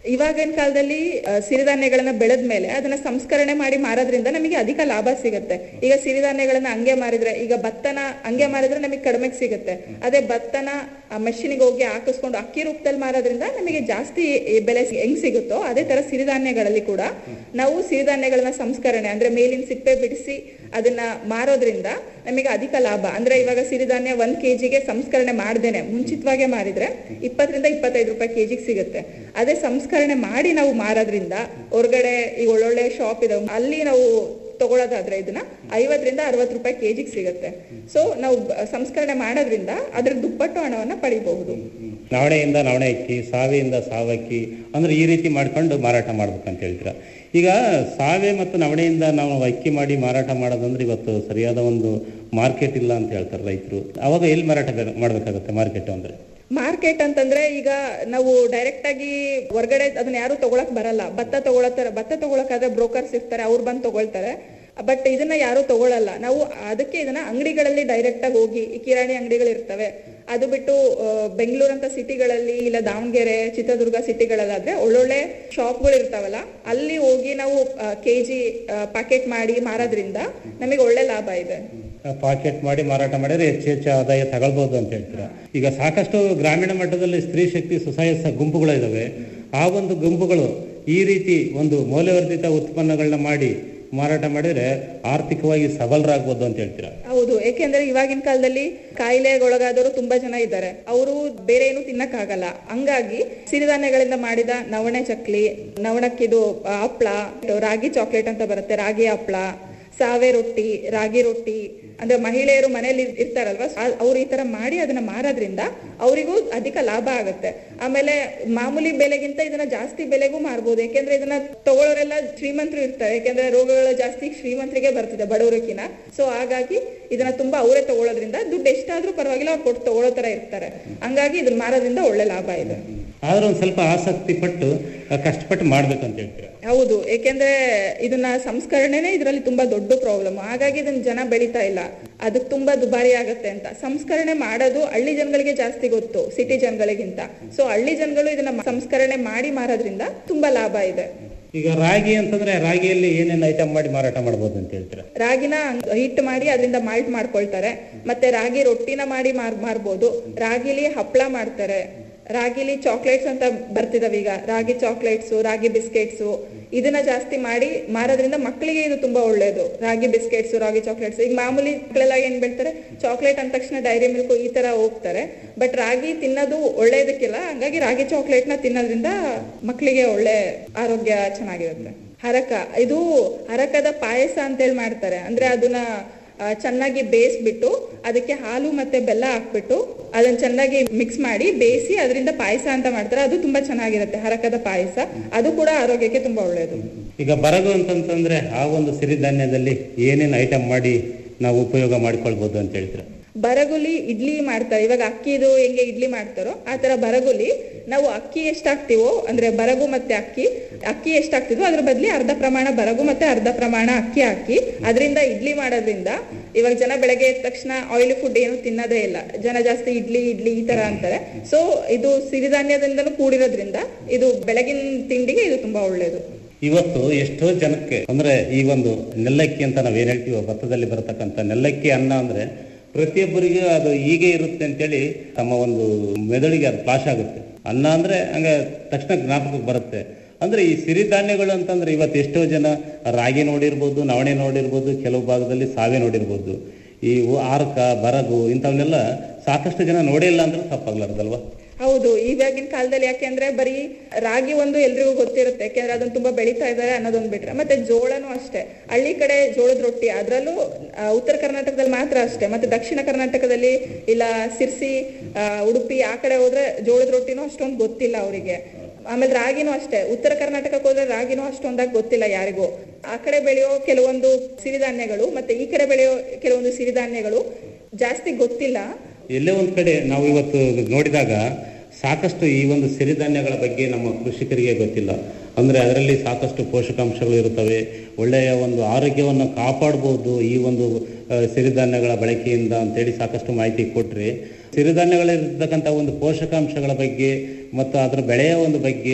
ಇವಾಗಿನ ಕಾಲದಲ್ಲಿ ಆ, ಸಿರಿಧಾನ್ಯಗಳನ್ನ ಬೆಳೆದ ಮೇಲೆ ಅದನ್ನ ಸಂಸ್ಕರಣೆ ಮಾಡಿ ಮಾರೋದ್ರಿಂದ ನಮಗೆ ಅಧಿಕ ಲಾಭ ಸಿಗುತ್ತೆ ಈಗ ಸಿರಿಧಾನ್ಯಗಳನ್ನ ಹಂಗೆ ಮಾರಿದ್ರೆ ಈಗ ಭತ್ತನ ಹಂಗೆ ಮಾರಿದ್ರೆ ನಮಗೆ ಕಡಿಮೆಗೆ ಸಿಗುತ್ತೆ ಅದೇ ಭತ್ತನ ಮೆಷಿನಿಗೆ ಹೋಗಿ ಹಾಕಿಸ್ಕೊಂಡು ಅಕ್ಕಿ ರೂಪದಲ್ಲಿ ಮಾರೋದ್ರಿಂದ ನಮಗೆ ಜಾಸ್ತಿ ಬೆಲೆ ಸಿ- ಹೆಂಗ್ ಸಿಗುತ್ತೋ ಅದೇ ತರ ಸಿರಿಧಾನ್ಯಗಳಲ್ಲಿ ಕೂಡ ನಾವು ಸಿರಿಧಾನ್ಯಗಳನ್ನ ಸಂಸ್ಕರಣೆ ಅಂದ್ರೆ ಮೇಲಿನ ಸಿಪ್ಪೆ ಬಿಡಿಸಿ ಅದನ್ನ ಮಾರೋದ್ರಿಂದ ನಮಗೆ ಅಧಿಕ ಲಾಭ ಅಂದ್ರೆ ಇವಾಗ ಸಿರಿಧಾನ್ಯ ಒಂದ್ ಕೆಜಿಗೆ ಸಂಸ್ಕರಣೆ ಮಾಡ್ದೇನೆ ಮುಂಚಿತವಾಗೆ ಮಾರಿದ್ರೆ ಇಪ್ಪತ್ತರಿಂದ ಇಪ್ಪತ್ತೈದು ರೂಪಾಯಿ ಕೆಜಿಗೆ ಸಿಗುತ್ತೆ ಅದೇ ಸಂಸ್ಕರಣೆ ಮಾಡಿ ನಾವು ಮಾರೋದ್ರಿಂದ ಹೊರಗಡೆ ಈ ಒಳ್ಳೊಳ್ಳೆ ಶಾಪ್ ಇದಾವೆ ಅಲ್ಲಿ ನಾವು ತಗೊಳ್ಳೋದಾದ್ರೆ ಇದನ್ನ ಐವತ್ತರಿಂದ ಅರವತ್ತು ರೂಪಾಯಿ ಕೆಜಿಗೆ ಸಿಗುತ್ತೆ ಸೊ ನಾವು ಬ- ಸಂಸ್ಕರಣೆ ಮಾಡೋದ್ರಿಂದ ಅದ್ರ ದುಪ್ಪಟ್ಟು ಹಣವನ್ನ ಪಡಿಬಹುದು ನವಣೆಯಿಂದ ನವಣೆ ಅಕ್ಕಿ ಸಾವಿಯಿಂದ ಸಾವಕ್ಕಿ ಅಂದ್ರೆ ಈ ರೀತಿ ಮಾಡ್ಕೊಂಡು ಮಾರಾಟ ಮಾಡ್ಬೇಕಂತ ಹೇಳ್ತೀರಾ ಈಗ ಸಾವೆ ಮತ್ತು ನವಣೆಯಿಂದ ನಾವು ಅಕ್ಕಿ ಮಾಡಿ ಮಾರಾಟ ಮಾಡೋದಂದ್ರೆ ಇವತ್ತು ಸರಿಯಾದ ಒಂದು ಮಾರ್ಕೆಟ್ ಇಲ್ಲ ಅಂತ ಹೇಳ್ತಾರೆ ರೈತರು ಅವಾಗ ಎಲ್ಲಿ ಮಾರಾಟ ಬೆ- ಮಾಡ್ಬೇಕಾಗತ್ತೆ ಮಾರ್ಕೆಟ್ ಅಂದ್ರೆ ಮಾರ್ಕೆಟ್ ಅಂತಂದ್ರೆ ಈಗ ನಾವು ಡೈರೆಕ್ಟ್ ಆಗಿ ಹೊರಗಡೆ ಅದನ್ನ ಯಾರು ತಗೊಳಕ್ ಬರಲ್ಲ ಭತ್ತ ತಗೊಳತ್ತಾರೆ ಭತ್ತ ತಗೊಳಕಾದ್ರೆ ಬ್ರೋಕರ್ಸ್ ಇರ್ತಾರೆ ಅವ್ರು ಬಂದು ತಗೊಳ್ತಾರೆ ಬಟ್ ಇದನ್ನ ಯಾರು ತಗೊಳಲ್ಲ ನಾವು ಅದಕ್ಕೆ ಇದನ್ನ ಅಂಗಡಿಗಳಲ್ಲಿ ಡೈರೆಕ್ಟ್ ಆಗಿ ಹೋಗಿ ಈ ಕಿರಾಣಿ ಅಂಗಡಿಗಳು ಇರ್ತವೆ ಅದು ಬಿಟ್ಟು ಬೆಂಗಳೂರಂತ ಸಿಟಿಗಳಲ್ಲಿ ಇಲ್ಲ ದಾವಣಗೆರೆ ಚಿತ್ರದುರ್ಗ ಸಿಟಿಗಳಲ್ಲಾದ್ರೆ ಒಳ್ಳೊಳ್ಳೆ ಶಾಪ್ಗಳು ಇರ್ತಾವಲ್ಲ ಅಲ್ಲಿ ಹೋಗಿ ನಾವು ಕೆಜಿ ಪ್ಯಾಕೆಟ್ ಮಾಡಿ ಮಾರೋದ್ರಿಂದ ನಮಗೆ ಒಳ್ಳೆ ಲಾಭ ಇದೆ ಪಾಕೆಟ್ ಮಾಡಿ ಮಾರಾಟ ಮಾಡಿದ್ರೆ ಹೆಚ್ಚು ಹೆಚ್ಚು ಆದಾಯ ತಗೊಳ್ಬಹುದು ಅಂತ ಹೇಳ್ತೀರಾ ಈಗ ಸಾಕಷ್ಟು ಗ್ರಾಮೀಣ ಮಟ್ಟದಲ್ಲಿ ಸ್ತ್ರೀ ಶಕ್ತಿ ಸ್ವಸಹಾಯ ಸ- ಗುಂಪುಗಳು ಇದಾವೆ ಆ ಒಂದು ಗುಂಪುಗಳು ಈ ರೀತಿ ಒಂದು ಮೌಲ್ಯವರ್ಧಿತ ಉತ್ಪನ್ನಗಳನ್ನ ಮಾಡಿ ಮಾರಾಟ ಮಾಡಿದ್ರೆ ಆರ್ಥಿಕವಾಗಿ ಸಬಲರಾಗ್ಬೋದು ಅಂತ ಹೇಳ್ತೀರಾ ಹೌದು ಏಕೆಂದ್ರೆ ಇವಾಗಿನ ಕಾಲದಲ್ಲಿ ಕಾಯಿಲೆಗೊಳಗಾದವರು ತುಂಬಾ ಜನ ಇದ್ದಾರೆ ಅವರು ಬೇರೆ ಏನು ತಿನ್ನಕ್ಕಾಗಲ್ಲ ಹಂಗಾಗಿ ಸಿರಿಧಾನ್ಯಗಳಿಂದ ಮಾಡಿದ ನವಣೆ ಚಕ್ಲಿ ನವಣಕ್ಕಿದು ಆ, ಹಪ್ಳ ರಾಗಿ ಚಾಕ್ಲೇಟ್ ಅಂತ ಬರುತ್ತೆ ರಾಗಿ ಹಪ್ಳ ಸಾವೆ ರೊಟ್ಟಿ ರಾಗಿ ರೊಟ್ಟಿ ಅಂದ್ರೆ ಮಹಿಳೆಯರು ಮನೇಲಿ ಇರ್- ಇರ್ತಾರಲ್ವಾ ಆ- ಅವ್ರು ಈ ತರ ಮಾಡಿ ಅದನ್ನ ಮಾರೋದ್ರಿಂದ ಅವರಿಗೂ ಅಧಿಕ ಲಾಭ ಆಗುತ್ತೆ ಆಮೇಲೆ ಮಾಮೂಲಿ ಬೆಲೆಗಿಂತ ಇದನ್ನ ಜಾಸ್ತಿ ಬೆಲೆಗೂ ಮಾರ್ಬೋದು ಯಾಕೆಂದ್ರೆ ಇದನ್ನ ತಗೊಳ್ಳೋರೆಲ್ಲ ಶ್ರೀಮಂತರು ಇರ್ತಾರೆ ಯಾಕೆಂದ್ರೆ ರೋಗಗಳು ಜಾಸ್ತಿ ಶ್ರೀಮಂತರಿಗೆ ಬರ್ತಿದೆ ಬಡವರಕ್ಕಿನ ಸೊ ಹಾಗಾಗಿ ಇದನ್ನ ತುಂಬಾ ಅವರೇ ತಗೊಳ್ಳೋದ್ರಿಂದ ದುಡ್ಡು ಎಷ್ಟಾದ್ರೂ ಪರವಾಗಿಲ್ಲ ಅವ್ರು ಕೊಟ್ಟು ತಗೊಳ್ಳೋ ತರ ಇರ್ತಾರೆ ಹಂಗಾಗಿ ಇದನ್ನ ಮಾರೋದ್ರಿಂದ ಒಳ್ಳೆ ಲಾಭ ಇದೆ ಆದ್ರೆ ಒಂದ್ ಸ್ವಲ್ಪ ಆಸಕ್ತಿ ಪಟ್ಟು ಆ, ಕಷ್ಟಪಟ್ಟು ಮಾಡ್ಬೇಕಂತ ಹೇಳ್ತೀರಾ ಹೌದು ಏಕೆಂದ್ರೆ ಇದನ್ನ ಸಂಸ್ಕರಣೆನೇ ಇದರಲ್ಲಿ ತುಂಬಾ ದೊಡ್ಡ ಪ್ರಾಬ್ಲಮ್ ಹಾಗಾಗಿ ಇದನ್ನ ಜನ ಬೆಳೀತಾ ಇಲ್ಲ ಅದಕ್ಕೆ ತುಂಬಾ ದುಬಾರಿ ಆಗತ್ತೆ ಅಂತ ಸಂಸ್ಕರಣೆ ಮಾಡೋದು ಹಳ್ಳಿ ಜನಗಳಿಗೆ ಜಾಸ್ತಿ ಗೊತ್ತು ಸಿಟಿ ಜನಗಳಿಗಿಂತ ಸೊ ಹಳ್ಳಿ ಜನಗಳು ಇದನ್ನ ಮ- ಸಂಸ್ಕರಣೆ ಮಾಡಿ ಮಾರೋದ್ರಿಂದ ತುಂಬಾ ಲಾಭ ಇದೆ ಈಗ ರಾಗಿ ಅಂತಂದ್ರೆ ರಾಗಿಯಲ್ಲಿ ಏನೇನು ಐಟಮ್ ಮಾಡಿ ಮಾರಾಟ ಮಾಡ್ಬೋದು ಅಂತ ಹೇಳ್ತೀರಾ ರಾಗಿನ ಹಿಟ್ಟು ಮಾಡಿ ಅದರಿಂದ ಮಾಲ್ಟ್ ಮಾಡ್ಕೊಳ್ತಾರೆ ಮತ್ತೆ ರಾಗಿ ರೊಟ್ಟಿನ ಮಾಡಿ ಮಾರ್ ಮಾರ್ಬೋದು ರಾಗಿಲಿ ಹಪ್ಪಳ ಮಾಡ್ತಾರೆ ರಾಗಿಲಿ ಚಾಕ್ಲೇಟ್ಸ್ ಅಂತ ಬರ್ತಿದಾವೆ ಈಗ ರಾಗಿ ಚಾಕ್ಲೇಟ್ಸ್ ರಾಗಿ ಬಿಸ್ಕೆಟ್ಸ್ ಇದನ್ನ ಜಾಸ್ತಿ ಮಾಡಿ ಮಾರೋದ್ರಿಂದ ಮಕ್ಕಳಿಗೆ ಇದು ತುಂಬಾ ಒಳ್ಳೇದು ರಾಗಿ ಬಿಸ್ಕೆಟ್ಸ್ ರಾಗಿ ಚಾಕ್ಲೇಟ್ಸ್ ಈಗ ಮಾಮೂಲಿ ಮಕ್ಕಳೆಲ್ಲ ಏನ್ ಬೆಳ್ತಾರೆ ಚಾಕ್ಲೇಟ್ ಅಂದ ತಕ್ಷಣ ಡೈರಿ ಮಿಲ್ಕ್ ಈ ತರ ಹೋಗ್ತಾರೆ ಬಟ್ ರಾಗಿ ತಿನ್ನೋದು ಒಳ್ಳೇದಕ್ಕಿಲ್ಲ ಹಂಗಾಗಿ ರಾಗಿ ಚಾಕ್ಲೇಟ್ ನ ತಿನ್ನೋದ್ರಿಂದ ಮಕ್ಕಳಿಗೆ ಒಳ್ಳೆ ಆರೋಗ್ಯ ಚೆನ್ನಾಗಿರುತ್ತೆ ಹರಕ ಇದು ಹರಕದ ಪಾಯಸ ಅಂತೇಳಿ ಮಾಡ್ತಾರೆ ಅಂದ್ರೆ ಅದನ್ನ ಆ, ಚೆನ್ನಾಗಿ ಬೇಯಿಸ್ಬಿಟ್ಟು ಅದಕ್ಕೆ ಹಾಲು ಮತ್ತೆ ಬೆಲ್ಲ ಹಾಕ್ಬಿಟ್ಟು ಅದನ್ನ ಚೆನ್ನಾಗಿ ಮಿಕ್ಸ್ ಮಾಡಿ ಬೇಯಿಸಿ ಅದರಿಂದ ಪಾಯಸ ಅಂತ ಮಾಡ್ತಾರೆ ಅದು ತುಂಬಾ ಚೆನ್ನಾಗಿರುತ್ತೆ ಹರಕದ ಪಾಯಸ ಅದು ಕೂಡ ಆರೋಗ್ಯಕ್ಕೆ ತುಂಬಾ ಒಳ್ಳೆಯದು ಈಗ ಬರಗು ಅಂತಂತಂದ್ರೆ ಆ ಒಂದು ಸಿರಿಧಾನ್ಯದಲ್ಲಿ ಏನೇನು ಐಟಮ್ ಮಾಡಿ ನಾವು ಉಪಯೋಗ ಮಾಡಿಕೊಳ್ಬೋದು ಅಂತ ಹೇಳ್ತೀರಾ ಬರಗುಲಿ ಇಡ್ಲಿ ಮಾಡ್ತಾರೆ ಇವಾಗ ಅಕ್ಕಿದು ಹೆಂಗೆ ಇಡ್ಲಿ ಮಾಡ್ತಾರೋ ಆ ತರ ಬರಗುಲಿ ನಾವು ಅಕ್ಕಿ ಎಷ್ಟಾಗ್ತಿವೋ ಅಂದ್ರೆ ಬರಗು ಮತ್ತೆ ಅಕ್ಕಿ ಅಕ್ಕಿ ಎಷ್ಟಾಗ್ತಿದ್ವೋ ಅದ್ರ ಬದ್ಲಿ ಅರ್ಧ ಪ್ರಮಾಣ ಬರಗು ಮತ್ತೆ ಅರ್ಧ ಪ್ರಮಾಣ ಅಕ್ಕಿ ಹಾಕಿ ಅದರಿಂದ ಇಡ್ಲಿ ಮಾಡೋದ್ರಿಂದ ಇವಾಗ ಜನ ಬೆಳಗ್ಗೆ ಎದ್ದ ತಕ್ಷಣ ಆಯಿಲ್ ಫುಡ್ ಏನು ತಿನ್ನೋದೇ ಇಲ್ಲ ಜನ ಜಾಸ್ತಿ ಇಡ್ಲಿ ಇಡ್ಲಿ ಈ ತರ ಅಂತಾರೆ ಸೊ ಇದು ಸಿರಿಧಾನ್ಯದಿಂದನೂ ಕೂಡಿರೋದ್ರಿಂದ ಇದು ಬೆಳಗಿನ ತಿಂಡಿಗೆ ಇದು ತುಂಬಾ ಒಳ್ಳೇದು ಇವತ್ತು ಎಷ್ಟೋ ಜನಕ್ಕೆ ಅಂದ್ರೆ ಈ ಒಂದು ನೆಲ್ಲಕ್ಕಿ ಅಂತ ನಾವ್ ಏನ್ ಹೇಳ್ತೀವೋ ಭತ್ತದಲ್ಲಿ ಬರತಕ್ಕಂತ ನೆಲ್ಲಕ್ಕಿ ಅನ್ನ ಅಂದ್ರೆ ಪ್ರತಿಯೊಬ್ಬರಿಗೂ ಅದು ಹೀಗೆ ಇರುತ್ತೆ ಅಂತೇಳಿ ತಮ್ಮ ಒಂದು ಮೆದುಳಿಗೆ ಅದು ಫ್ಲಾಶ್ ಆಗುತ್ತೆ ಅನ್ನ ಅಂದ್ರೆ ಹಂಗ ತಕ್ಷಣ ಜ್ಞಾಪಕಕ್ಕೆ ಬರುತ್ತೆ ಅಂದ್ರೆ ಈ ಸಿರಿಧಾನ್ಯಗಳು ಅಂತಂದ್ರೆ ಇವತ್ತು ಎಷ್ಟೋ ಜನ ರಾಗಿ ನೋಡಿರ್ಬೋದು ನವಣೆ ನೋಡಿರ್ಬೋದು ಕೆಲವು ಭಾಗದಲ್ಲಿ ಸಾವೆ ನೋಡಿರ್ಬೋದು ಈ ಉ- ಆರ್ಕ ಬರಗು ಇಂಥವನ್ನೆಲ್ಲ ಸಾಕಷ್ಟು ಜನ ನೋಡೇ ಇಲ್ಲ ಅಂದ್ರೆ ತಪ್ಪಾಗ್ಲಾರ್ದಲ್ವಾ ಹೌದು ಇವಾಗಿನ ಕಾಲದಲ್ಲಿ ಯಾಕೆಂದ್ರೆ ಬರೀ ರಾಗಿ ಒಂದು ಎಲ್ರಿಗೂ ಗೊತ್ತಿರುತ್ತೆ ಯಾಕೆಂದ್ರೆ ಅದನ್ನ ತುಂಬಾ ಬೆಳೀತಾ ಇದ್ದಾರೆ ಅನ್ನೋದೊಂದು ಬಿಟ್ರೆ ಮತ್ತೆ ಜೋಳನೂ ಅಷ್ಟೇ ಹಳ್ಳಿ ಕಡೆ ಜೋಳದ ರೊಟ್ಟಿ ಅದ್ರಲ್ಲೂ ಆ, ಉತ್ತರ ಕರ್ನಾಟಕದಲ್ಲಿ ಮಾತ್ರ ಅಷ್ಟೇ ಮತ್ತೆ ದಕ್ಷಿಣ ಕರ್ನಾಟಕದಲ್ಲಿ ಇಲ್ಲ ಸಿರ್ಸಿ ಆ, ಉಡುಪಿ ಆ ಕಡೆ ಹೋದ್ರೆ ಜೋಳದ ರೊಟ್ಟಿನೂ ಅಷ್ಟೊಂದು ಗೊತ್ತಿಲ್ಲ ಅವರಿಗೆ ಆಮೇಲೆ ರಾಗಿನೂ ಅಷ್ಟೇ ಉತ್ತರ ಕರ್ನಾಟಕಕ್ಕೆ ಹೋದ್ರೆ ರಾಗಿನೂ ಅಷ್ಟೊಂದಾಗಿ ಗೊತ್ತಿಲ್ಲ ಯಾರಿಗೂ ಆ ಕಡೆ ಬೆಳೆಯೋ ಕೆಲವೊಂದು ಸಿರಿಧಾನ್ಯಗಳು ಮತ್ತೆ ಈ ಕಡೆ ಬೆಳೆಯೋ ಕೆಲವೊಂದು ಸಿರಿಧಾನ್ಯಗಳು ಜಾಸ್ತಿ ಗೊತ್ತಿಲ್ಲ ಎಲ್ಲೇ ಒಂದ್ ಕಡೆ ನಾವು ಇವತ್ತು ನೋಡಿದಾಗ ಸಾಕಷ್ಟು ಈ ಒಂದು ಸಿರಿಧಾನ್ಯಗಳ ಬಗ್ಗೆ ನಮ್ಮ ಕೃಷಿಕರಿಗೆ ಗೊತ್ತಿಲ್ಲ ಅಂದ್ರೆ ಅದರಲ್ಲಿ ಸಾಕಷ್ಟು ಪೋಷಕಾಂಶಗಳು ಇರುತ್ತವೆ ಒಳ್ಳೆಯ ಒಂದು ಆರೋಗ್ಯವನ್ನು ಕಾಪಾಡಬಹುದು ಈ ಒಂದು ಆ, ಸಿರಿಧಾನ್ಯಗಳ ಬಳಕೆಯಿಂದ ಅಂತೇಳಿ ಸಾಕಷ್ಟು ಮಾಹಿತಿ ಕೊಟ್ರಿ ಸಿರಿಧಾನ್ಯಗಳಿರ್ತಕ್ಕಂಥ ಒಂದು ಪೋಷಕಾಂಶಗಳ ಬಗ್ಗೆ ಮತ್ತು ಅದರ ಬೆಳೆಯ ಒಂದು ಬಗ್ಗೆ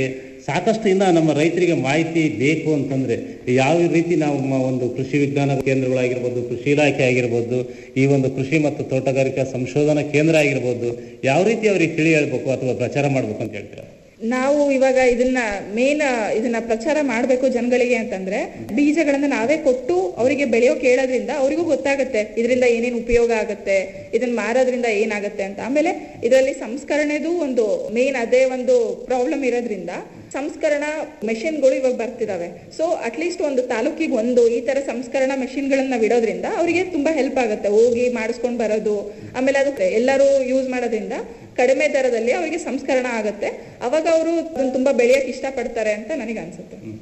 ಸಾಕಷ್ಟು ಇನ್ನ ನಮ್ಮ ರೈತರಿಗೆ ಮಾಹಿತಿ ಬೇಕು ಅಂತಂದ್ರೆ ಯಾವ ರೀತಿ ನಾವು ಮ- ಒಂದು ಕೃಷಿ ವಿಜ್ಞಾನ ಕೇಂದ್ರಗಳಾಗಿರ್ಬೋದು ಕೃಷಿ ಇಲಾಖೆ ಆಗಿರ್ಬೋದು ಈ ಒಂದು ಕೃಷಿ ಮತ್ತು ತೋಟಗಾರಿಕಾ ಸಂಶೋಧನಾ ಕೇಂದ್ರ ಆಗಿರ್ಬೋದು ಯಾವ ರೀತಿ ಅವರಿಗೆ ತಿಳಿ ಹೇಳ್ಬೇಕು ಅಥವಾ ಪ್ರಚಾರ ಮಾಡ್ಬೇಕು ಅಂತ ಹೇಳ್ತೀರಾ ನಾವು ಇವಾಗ ಇದನ್ನ ಮೇನ್ ಇದನ್ನ ಪ್ರಚಾರ ಮಾಡಬೇಕು ಜನಗಳಿಗೆ ಅಂತಂದ್ರೆ ಬೀಜಗಳನ್ನ ನಾವೇ ಕೊಟ್ಟು ಅವರಿಗೆ ಬೆಳೆಯೋಕೆ ಹೇಳೋದ್ರಿಂದ ಅವರಿಗೂ ಗೊತ್ತಾಗುತ್ತೆ ಇದರಿಂದ ಏನೇನು ಉಪಯೋಗ ಆಗುತ್ತೆ ಇದನ್ನ ಮಾರೋದ್ರಿಂದ ಏನಾಗುತ್ತೆ ಅಂತ ಆಮೇಲೆ ಇದರಲ್ಲಿ ಸಂಸ್ಕರಣೆದು ಒಂದು ಮೇನ್ ಅದೇ ಒಂದು ಪ್ರಾಬ್ಲಮ್ ಇರೋದ್ರಿಂದ ಸಂಸ್ಕರಣಾ ಮೆಷಿನ್ಗಳು ಇವಾಗ ಬರ್ತಿದಾವೆ ಸೊ ಅಟ್ಲೀಸ್ಟ್ ಒಂದು ತಾಲೂಕಿಗೆ ಒಂದು ಈ ತರ ಸಂಸ್ಕರಣಾ ಮೆಷಿನ್ಗಳನ್ನ ಬಿಡೋದ್ರಿಂದ ಅವರಿಗೆ ತುಂಬಾ ಹೆಲ್ಪ್ ಆಗುತ್ತೆ ಹೋಗಿ ಮಾಡಿಸ್ಕೊಂಡ್ ಬರೋದು ಆಮೇಲೆ ಅದು ಎಲ್ಲರೂ ಯೂಸ್ ಮಾಡೋದ್ರಿಂದ ಕಡಿಮೆ ದರದಲ್ಲಿ ಅವರಿಗೆ ಸಂಸ್ಕರಣ ಆಗುತ್ತೆ ಅವಾಗ ಅವರು ಅದನ್ನ ತುಂಬಾ ಬೆಳೆಯಕ್ಕೆ ಇಷ್ಟಪಡ್ತಾರೆ ಅಂತ ನನಗೆ ಅನ್ಸುತ್ತೆ